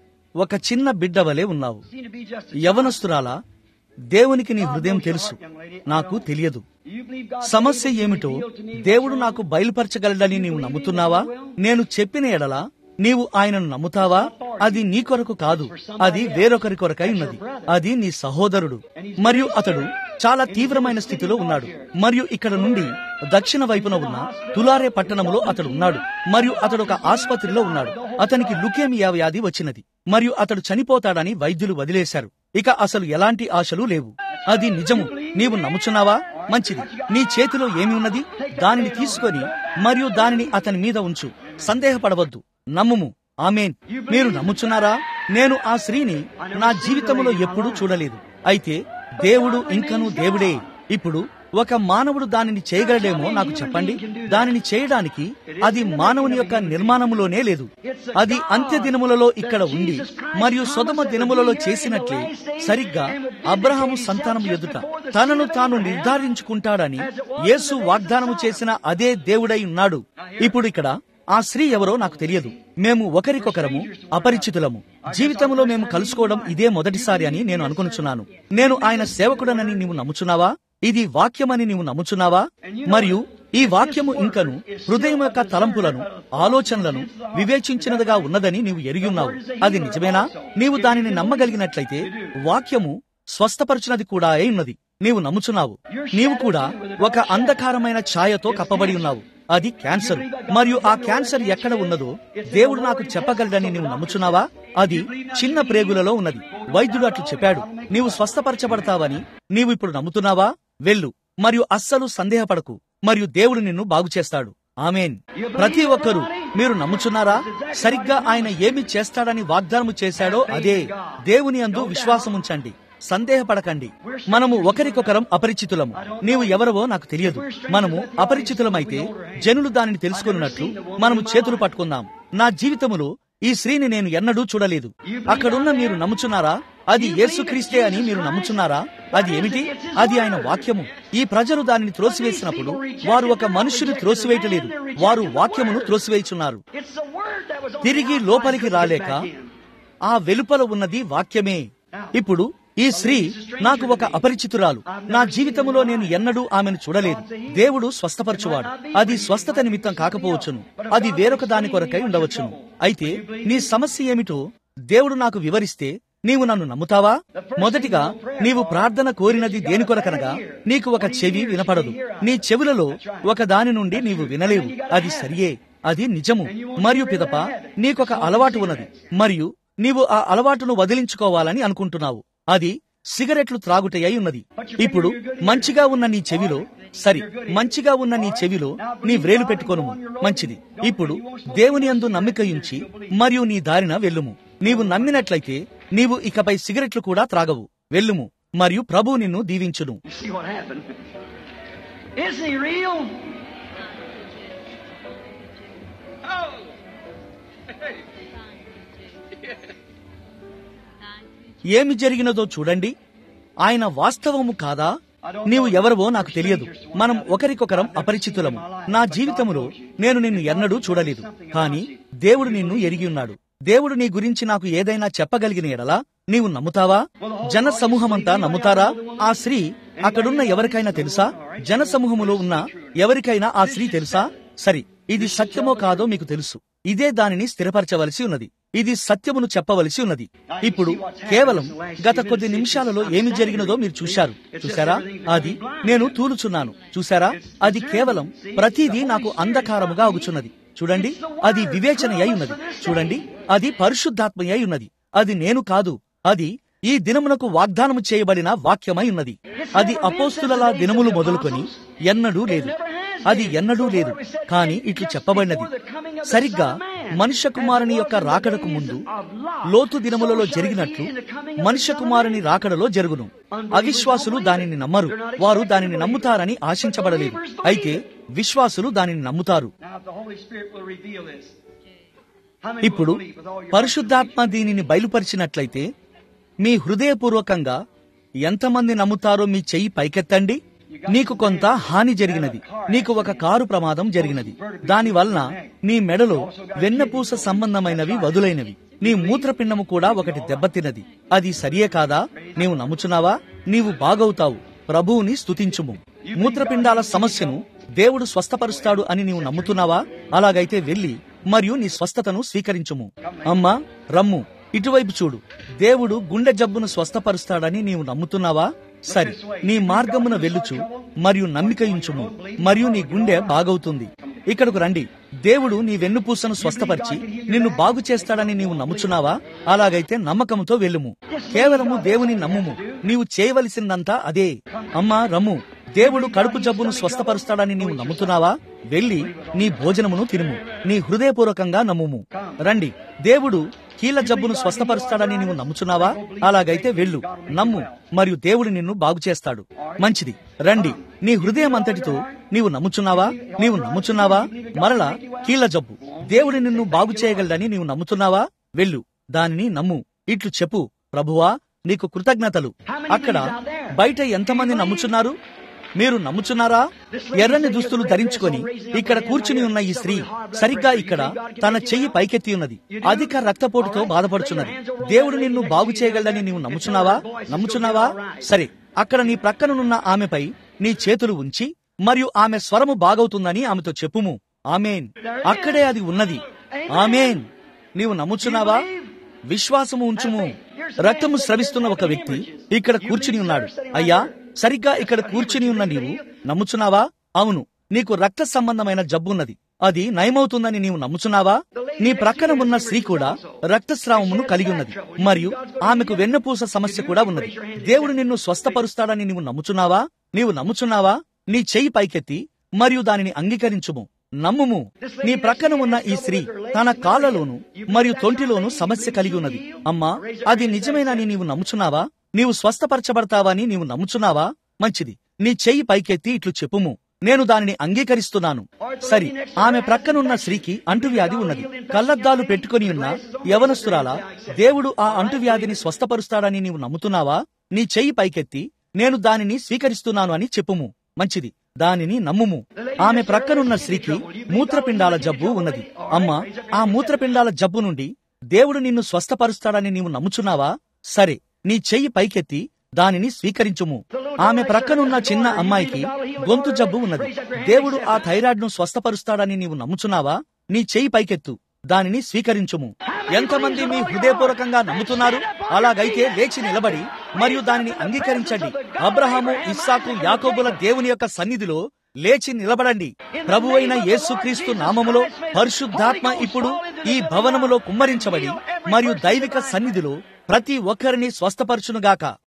ఒక చిన్న బిడ్డ వలె ఉన్నావు Seem to be just a యవనస్తురాలా దేవునికి నీ హృదయం తెలుసు నాకు తెలియదు Do you believe God సమస్య ఏమిటో దేవుడు నాకు బయలుపరచగలడని నీవు నమ్ముతున్నావా నేను చెప్పిన ఎడల నీవు ఆయనను నమ్ముతావా అది నీ కొరకు కాదు అది వేరొకరి కొరకై ఉన్నది అది నీ సహోదరుడు మరియు అతడు చాలా తీవ్రమైన స్థితిలో ఉన్నాడు మరియు ఇక్కడ నుండి దక్షిణ వైపున ఉన్న తులారే పట్టణంలో అతడు ఉన్నాడు మరియు అతడు ఒక ఆసుపత్రిలో ఉన్నాడు అతనికి లుకేమియా వ్యాధి వచ్చినది మరియు అతడు చనిపోతాడని వైద్యులు వదిలేశారు ఇక అసలు ఎలాంటి ఆశలు లేవు అది నిజము నీవు నమ్ముచున్నావా మంచిది నీ చేతిలో ఏమి ఉన్నది దానిని తీసుకొని మరియు దానిని అతని మీద ఉంచు సందేహపడవద్దు నమ్ముము ఆమెన్ మీరు నమ్ముచున్నారా నేను ఆ స్త్రీని నా జీవితంలో ఎప్పుడూ చూడలేదు అయితే దేవుడు ఇంకనూ దేవుడే ఇప్పుడు ఒక మానవుడు దానిని చేయగలడేమో నాకు చెప్పండి దానిని చేయడానికి అది మానవుని యొక్క నిర్మాణములోనే లేదు అది అంత్య దినములలో ఇక్కడ ఉండి మరియు సొదమ దినములలో చేసినట్లే సరిగ్గా అబ్రహాము సంతానం ఎదుట తనను తాను నిర్ధారించుకుంటాడని యేసు వాగ్దానము చేసిన అదే దేవుడై ఉన్నాడు ఇప్పుడు ఇక్కడ ఆ స్త్రీ ఎవరో నాకు తెలియదు మేము ఒకరికొకరము అపరిచితులము జీవితంలో మేము కలుసుకోవడం ఇదే మొదటిసారి అని నేను అనుకునుచున్నాను నేను ఆయన సేవకుడనని నీవు నమ్ముచున్నావా ఇది వాక్యమని నీవు నమ్ముచున్నావా మరియు ఈ వాక్యము ఇంకను హృదయం యొక్క తలంపులను ఆలోచనలను వివేచించినదిగా ఉన్నదని నీవు ఎరిగి ఉన్నావు అది నిజమేనా నీవు దానిని నమ్మగలిగినట్లయితే వాక్యము స్వస్థపరచునది కూడా అయి ఉన్నది నీవు నమ్ముచున్నావు నీవు కూడా ఒక అంధకారమైన ఛాయతో కప్పబడి ఉన్నావు అది క్యాన్సర్ మరియు ఆ క్యాన్సర్ ఎక్కడ ఉన్నదో దేవుడు నాకు చెప్పగలడని నీవు నమ్ముచున్నావా అది చిన్న ప్రేగులలో ఉన్నది వైద్యుడు అట్లు చెప్పాడు నీవు స్వస్థపరచబడతావని నీవు ఇప్పుడు నమ్ముతున్నావా వెళ్ళు మరియు అస్సలు సందేహపడకు మరియు దేవుడు నిన్ను బాగు చేస్తాడు ఆమెన్ ప్రతి ఒక్కరూ మీరు నమ్ముచున్నారా సరిగ్గా ఆయన ఏమి చేస్తాడని వాగ్దానము చేశాడో అదే దేవుని అందు విశ్వాసముంచండి సందేహపడకండి మనము ఒకరికొకరం అపరిచితులము నీవు ఎవరవో నాకు తెలియదు మనము అపరిచితులమైతే జనులు దానిని తెలుసుకున్నట్లు మనము చేతులు పట్టుకుందాం నా జీవితములో ఈ స్త్రీని నేను ఎన్నడూ చూడలేదు అక్కడున్న మీరు నమ్ముచున్నారా అది యేసుక్రీస్తే అని మీరు నమ్ముచున్నారా అది ఏమిటి అది ఆయన వాక్యము ఈ ప్రజలు దానిని త్రోసివేసినప్పుడు వారు ఒక మనుషుని త్రోసివేయటలేదు వారు వాక్యమును త్రోసివేయుచున్నారు It's the word that was on తిరిగి the లోపలికి outside రాలేక couldn't get back in. ఆ వెలుపల ఉన్నది వాక్యమే ఇప్పుడు ఈ స్త్రీ నాకు ఒక అపరిచితురాలు నా జీవితంలో నేను ఎన్నడూ ఆమెను చూడలేదు దేవుడు స్వస్థపరచువాడు అది స్వస్థత నిమిత్తం కాకపోవచ్చును అది వేరొక దాని కొరకై ఉండవచ్చును అయితే నీ సమస్య ఏమిటో దేవుడు నాకు వివరిస్తే నీవు నన్ను నమ్ముతావా మొదటిగా నీవు ప్రార్థన కోరినది దేని కొరకనగా నీకు ఒక చెవి వినపడదు నీ చెవులలో ఒక దాని నుండి నీవు వినలేవు అది సరియే అది నిజము మరియు పిదప నీకొక అలవాటు ఉన్నది మరియు నీవు ఆ అలవాటును వదిలించుకోవాలని అనుకుంటున్నావు అది సిగరెట్లు త్రాగుటై ఉన్నది ఇప్పుడు మంచిగా ఉన్న నీ చెవిలో సరి మంచిగా ఉన్న నీ చెవిలో నీ వ్రేలు పెట్టుకొను మంచిది ఇప్పుడు దేవుని అందు నమ్మిక ఉంచి మరియు నీ దారిన వెళ్ళుము నీవు నమ్మినట్లయితే నీవు ఇకపై సిగరెట్లు కూడా త్రాగవు వెళ్ళుము మరియు ప్రభు నిన్ను దీవించును You see what happened? Isn't he real? ఏమి జరిగినదో చూడండి ఆయన వాస్తవము కాదా నీవు ఎవరవో నాకు తెలియదు మనం ఒకరికొకరం అపరిచితులము నా జీవితములో నేను నిన్ను ఎన్నడూ చూడలేదు కానీ దేవుడు నిన్ను ఎరిగి ఉన్నాడు దేవుడు నీ గురించి నాకు ఏదైనా చెప్పగలిగిన ఎడలా నీవు నమ్ముతావా జన సమూహమంతా నమ్ముతారా ఆ స్త్రీ అక్కడున్న ఎవరికైనా తెలుసా జన సమూహములో ఉన్న ఎవరికైనా ఆ స్త్రీ తెలుసా సరి ఇది సత్యమో కాదో మీకు తెలుసు ఇదే దానిని స్థిరపరచవలసి ఉన్నది ఇది సత్యమును చెప్పవలసి ఉన్నది ఇప్పుడు కేవలం గత కొద్ది నిమిషాలలో ఏమి జరిగినదో మీరు చూశారు చూసారా అది నేను తూలుచున్నాను చూసారా అది కేవలం ప్రతిదీ నాకు అంధకారముగా అగుచున్నది చూడండి అది వివేచన అయి ఉన్నది చూడండి అది పరిశుద్ధాత్మ అయి ఉన్నది అది నేను కాదు అది ఈ దినమునకు వాగ్దానము చేయబడిన వాక్యమై ఉన్నది అది అపోస్తుల దినములు మొదలుకొని ఎన్నడూ లేదు అది ఎన్నడూ లేదు కాని ఇట్లు చెప్పబడినది సరిగ్గా మనుష్య కుమారుని యొక్క రాకడకు ముందు లోతు దినములలో జరిగినట్లు మనుష్య కుమారుని రాకడలో జరుగును అవిశ్వాసులు దానిని నమ్మరు వారు దానిని నమ్ముతారని ఆశించబడలేదు అయితే విశ్వాసులు దానిని నమ్ముతారు Now, if the Holy Spirit will reveal this, how many ఇప్పుడు will believe with all your పరిశుద్ధాత్మ దీనిని బయలుపరిచినట్లయితే మీ హృదయపూర్వకంగా ఎంతమంది నమ్ముతారో మీ చెయ్యి పైకెత్తండి నీకు కొంత హాని జరిగినది నీకు ఒక కారు ప్రమాదం జరిగినది దాని వలన నీ మెడలో వెన్నపూస సంబంధమైనవి వదులైనవి నీ మూత్రపిండము కూడా ఒకటి దెబ్బతిన్నది అది సరియే కాదా నీవు నమ్ముచున్నావా నీవు బాగవుతావు ప్రభువుని స్తుతించుము మూత్రపిండాల సమస్యను దేవుడు స్వస్థపరుస్తాడు అని నీవు నమ్ముతున్నావా అలాగైతే వెళ్లి మరియు నీ స్వస్థతను స్వీకరించుము అమ్మా రమ్ము ఇటువైపు చూడు దేవుడు గుండె జబ్బును స్వస్థపరుస్తాడని నీవు నమ్ముతున్నావా సరి నీ మార్గమున వెళ్ళుచు మరియు నమ్మిక ఉంచుము మరియు నీ గుండె బాగవుతుంది ఇక్కడకు రండి దేవుడు నీ వెన్నుపూసను స్వస్థపరిచి నిన్ను బాగు చేస్తాడని నీవు నమ్ముచున్నావా అలాగైతే నమ్మకంతో వెళ్ళుము కేవలము దేవుని నమ్ముము నీవు చేయవలసిందంతా అదే అమ్మా రమ్ము దేవుడు కడుపు జబ్బును స్వస్థపరుస్తాడని నీవు నమ్ముతున్నావా వెళ్లి నీ భోజనమును తినుము నీ హృదయపూర్వకంగా నమ్ముము రండి దేవుడు కీళ్ల జబ్బును స్వస్థపరుస్తాడని నీవు నమ్ముచున్నావా అలాగైతే వెళ్ళు నమ్ము మరియు దేవుడు నిన్ను బాగు చేస్తాడు మంచిది రండి నీ హృదయం అంతటితో నీవు నమ్ముచున్నావా నీవు నమ్ముచున్నావా మరలా కీళ్ల జబ్బు దేవుడు నిన్ను బాగు చేయగలడని నీవు నమ్ముతున్నావా వెళ్ళు దానిని నమ్ము ఇట్లు చెప్పు ప్రభువా నీకు కృతజ్ఞతలు అక్కడ బయట ఎంతమంది నమ్ముచున్నారు మీరు నమ్ముచున్నారా ఎర్రని దుస్తులు ధరించుకొని ఇక్కడ కూర్చుని ఉన్న ఈ స్త్రీ సరిగ్గా ఇక్కడ తన చెయ్యి పైకెత్తి ఉన్నది అధిక రక్తపోటుతో బాధపడుచున్నది దేవుడు నిన్ను బాగు చేయగలడని నీవు నమ్ముచున్నావా నమ్ముచున్నావా సరే అక్కడ నీ ప్రక్కననున్న ఆమెపై నీ చేతులు ఉంచి మరియు ఆమె స్వరము బాగవుతుందని ఆమెతో చెప్పుము ఆమెన్ అక్కడే అది ఉన్నది ఆమెన్ నీవు నమ్ముచున్నావా విశ్వాసము ఉంచుము రక్తము స్రవిస్తున్న ఒక వ్యక్తి ఇక్కడ కూర్చుని ఉన్నాడు అయ్యా సరిగ్గా ఇక్కడ కూర్చుని ఉన్న నీవు నమ్ముచున్నావా అవును నీకు రక్త సంబంధమైన జబ్బున్నది అది నయమవుతుందని నీవు నమ్ముచున్నావా నీ ప్రక్కన ఉన్న స్త్రీ కూడా రక్తస్రావమును కలిగి ఉన్నది మరియు ఆమెకు వెన్నపూస సమస్య కూడా ఉన్నది దేవుడు నిన్ను స్వస్థపరుస్తాడని నీవు నమ్ముచున్నావా నీవు నమ్ముచున్నావా నీ చెయ్యి పైకెత్తి మరియు దానిని అంగీకరించుము నమ్ముము నీ ప్రక్కన ఉన్న ఈ స్త్రీ తన కాళ్లలోను మరియు తొంటిలోను సమస్య కలిగి ఉన్నది అమ్మా అది నిజమేనని నీవు నమ్ముచున్నావా నీవు స్వస్థపరచబడతావని నీవు నమ్ముచున్నావా మంచిది నీ చెయ్యి పైకెత్తి ఇట్లు చెప్పుము నేను దానిని అంగీకరిస్తున్నాను సరి ఆమె ప్రక్కనున్న స్త్రీకి అంటువ్యాధి ఉన్నది కళ్ళద్దాలు పెట్టుకుని ఉన్న యవనస్తురాలా దేవుడు ఆ అంటువ్యాధిని స్వస్థపరుస్తాడని నీవు నమ్ముతున్నావా నీ చెయ్యి పైకెత్తి నేను దానిని స్వీకరిస్తున్నాను అని చెప్పుము మంచిది దానిని నమ్ముము ఆమె ప్రక్కనున్న స్త్రీకి మూత్రపిండాల జబ్బు ఉన్నది అమ్మా ఆ మూత్రపిండాల జబ్బు నుండి దేవుడు నిన్ను స్వస్థపరుస్తాడని నీవు నమ్ముచున్నావా సరే నీ చెయ్యి పైకెత్తి దానిని స్వీకరించుము ఆమె ప్రక్కనున్న చిన్న అమ్మాయికి గొంతు జబ్బు ఉన్నది దేవుడు ఆ థైరాయిడ్ ను స్వస్థపరుస్తాడని నీవు నమ్ముచున్నావా నీ చెయ్యి పైకెత్తు దానిని స్వీకరించుము ఎంతమంది మీ హృదయపూర్వకంగా నమ్ముతున్నారు అలాగైతే లేచి నిలబడి మరియు దానిని అంగీకరించండి అబ్రహాము ఇస్సాకు యాకోబుల దేవుని యొక్క సన్నిధిలో లేచి నిలబడండి ప్రభువైన యేసుక్రీస్తు నామములో పరిశుద్ధాత్మ ఇప్పుడు ఈ భవనములో కుమ్మరించబడి మరియు దైవిక సన్నిధిలో ప్రతి ఒక్కరిని స్వస్థపరచునుగాక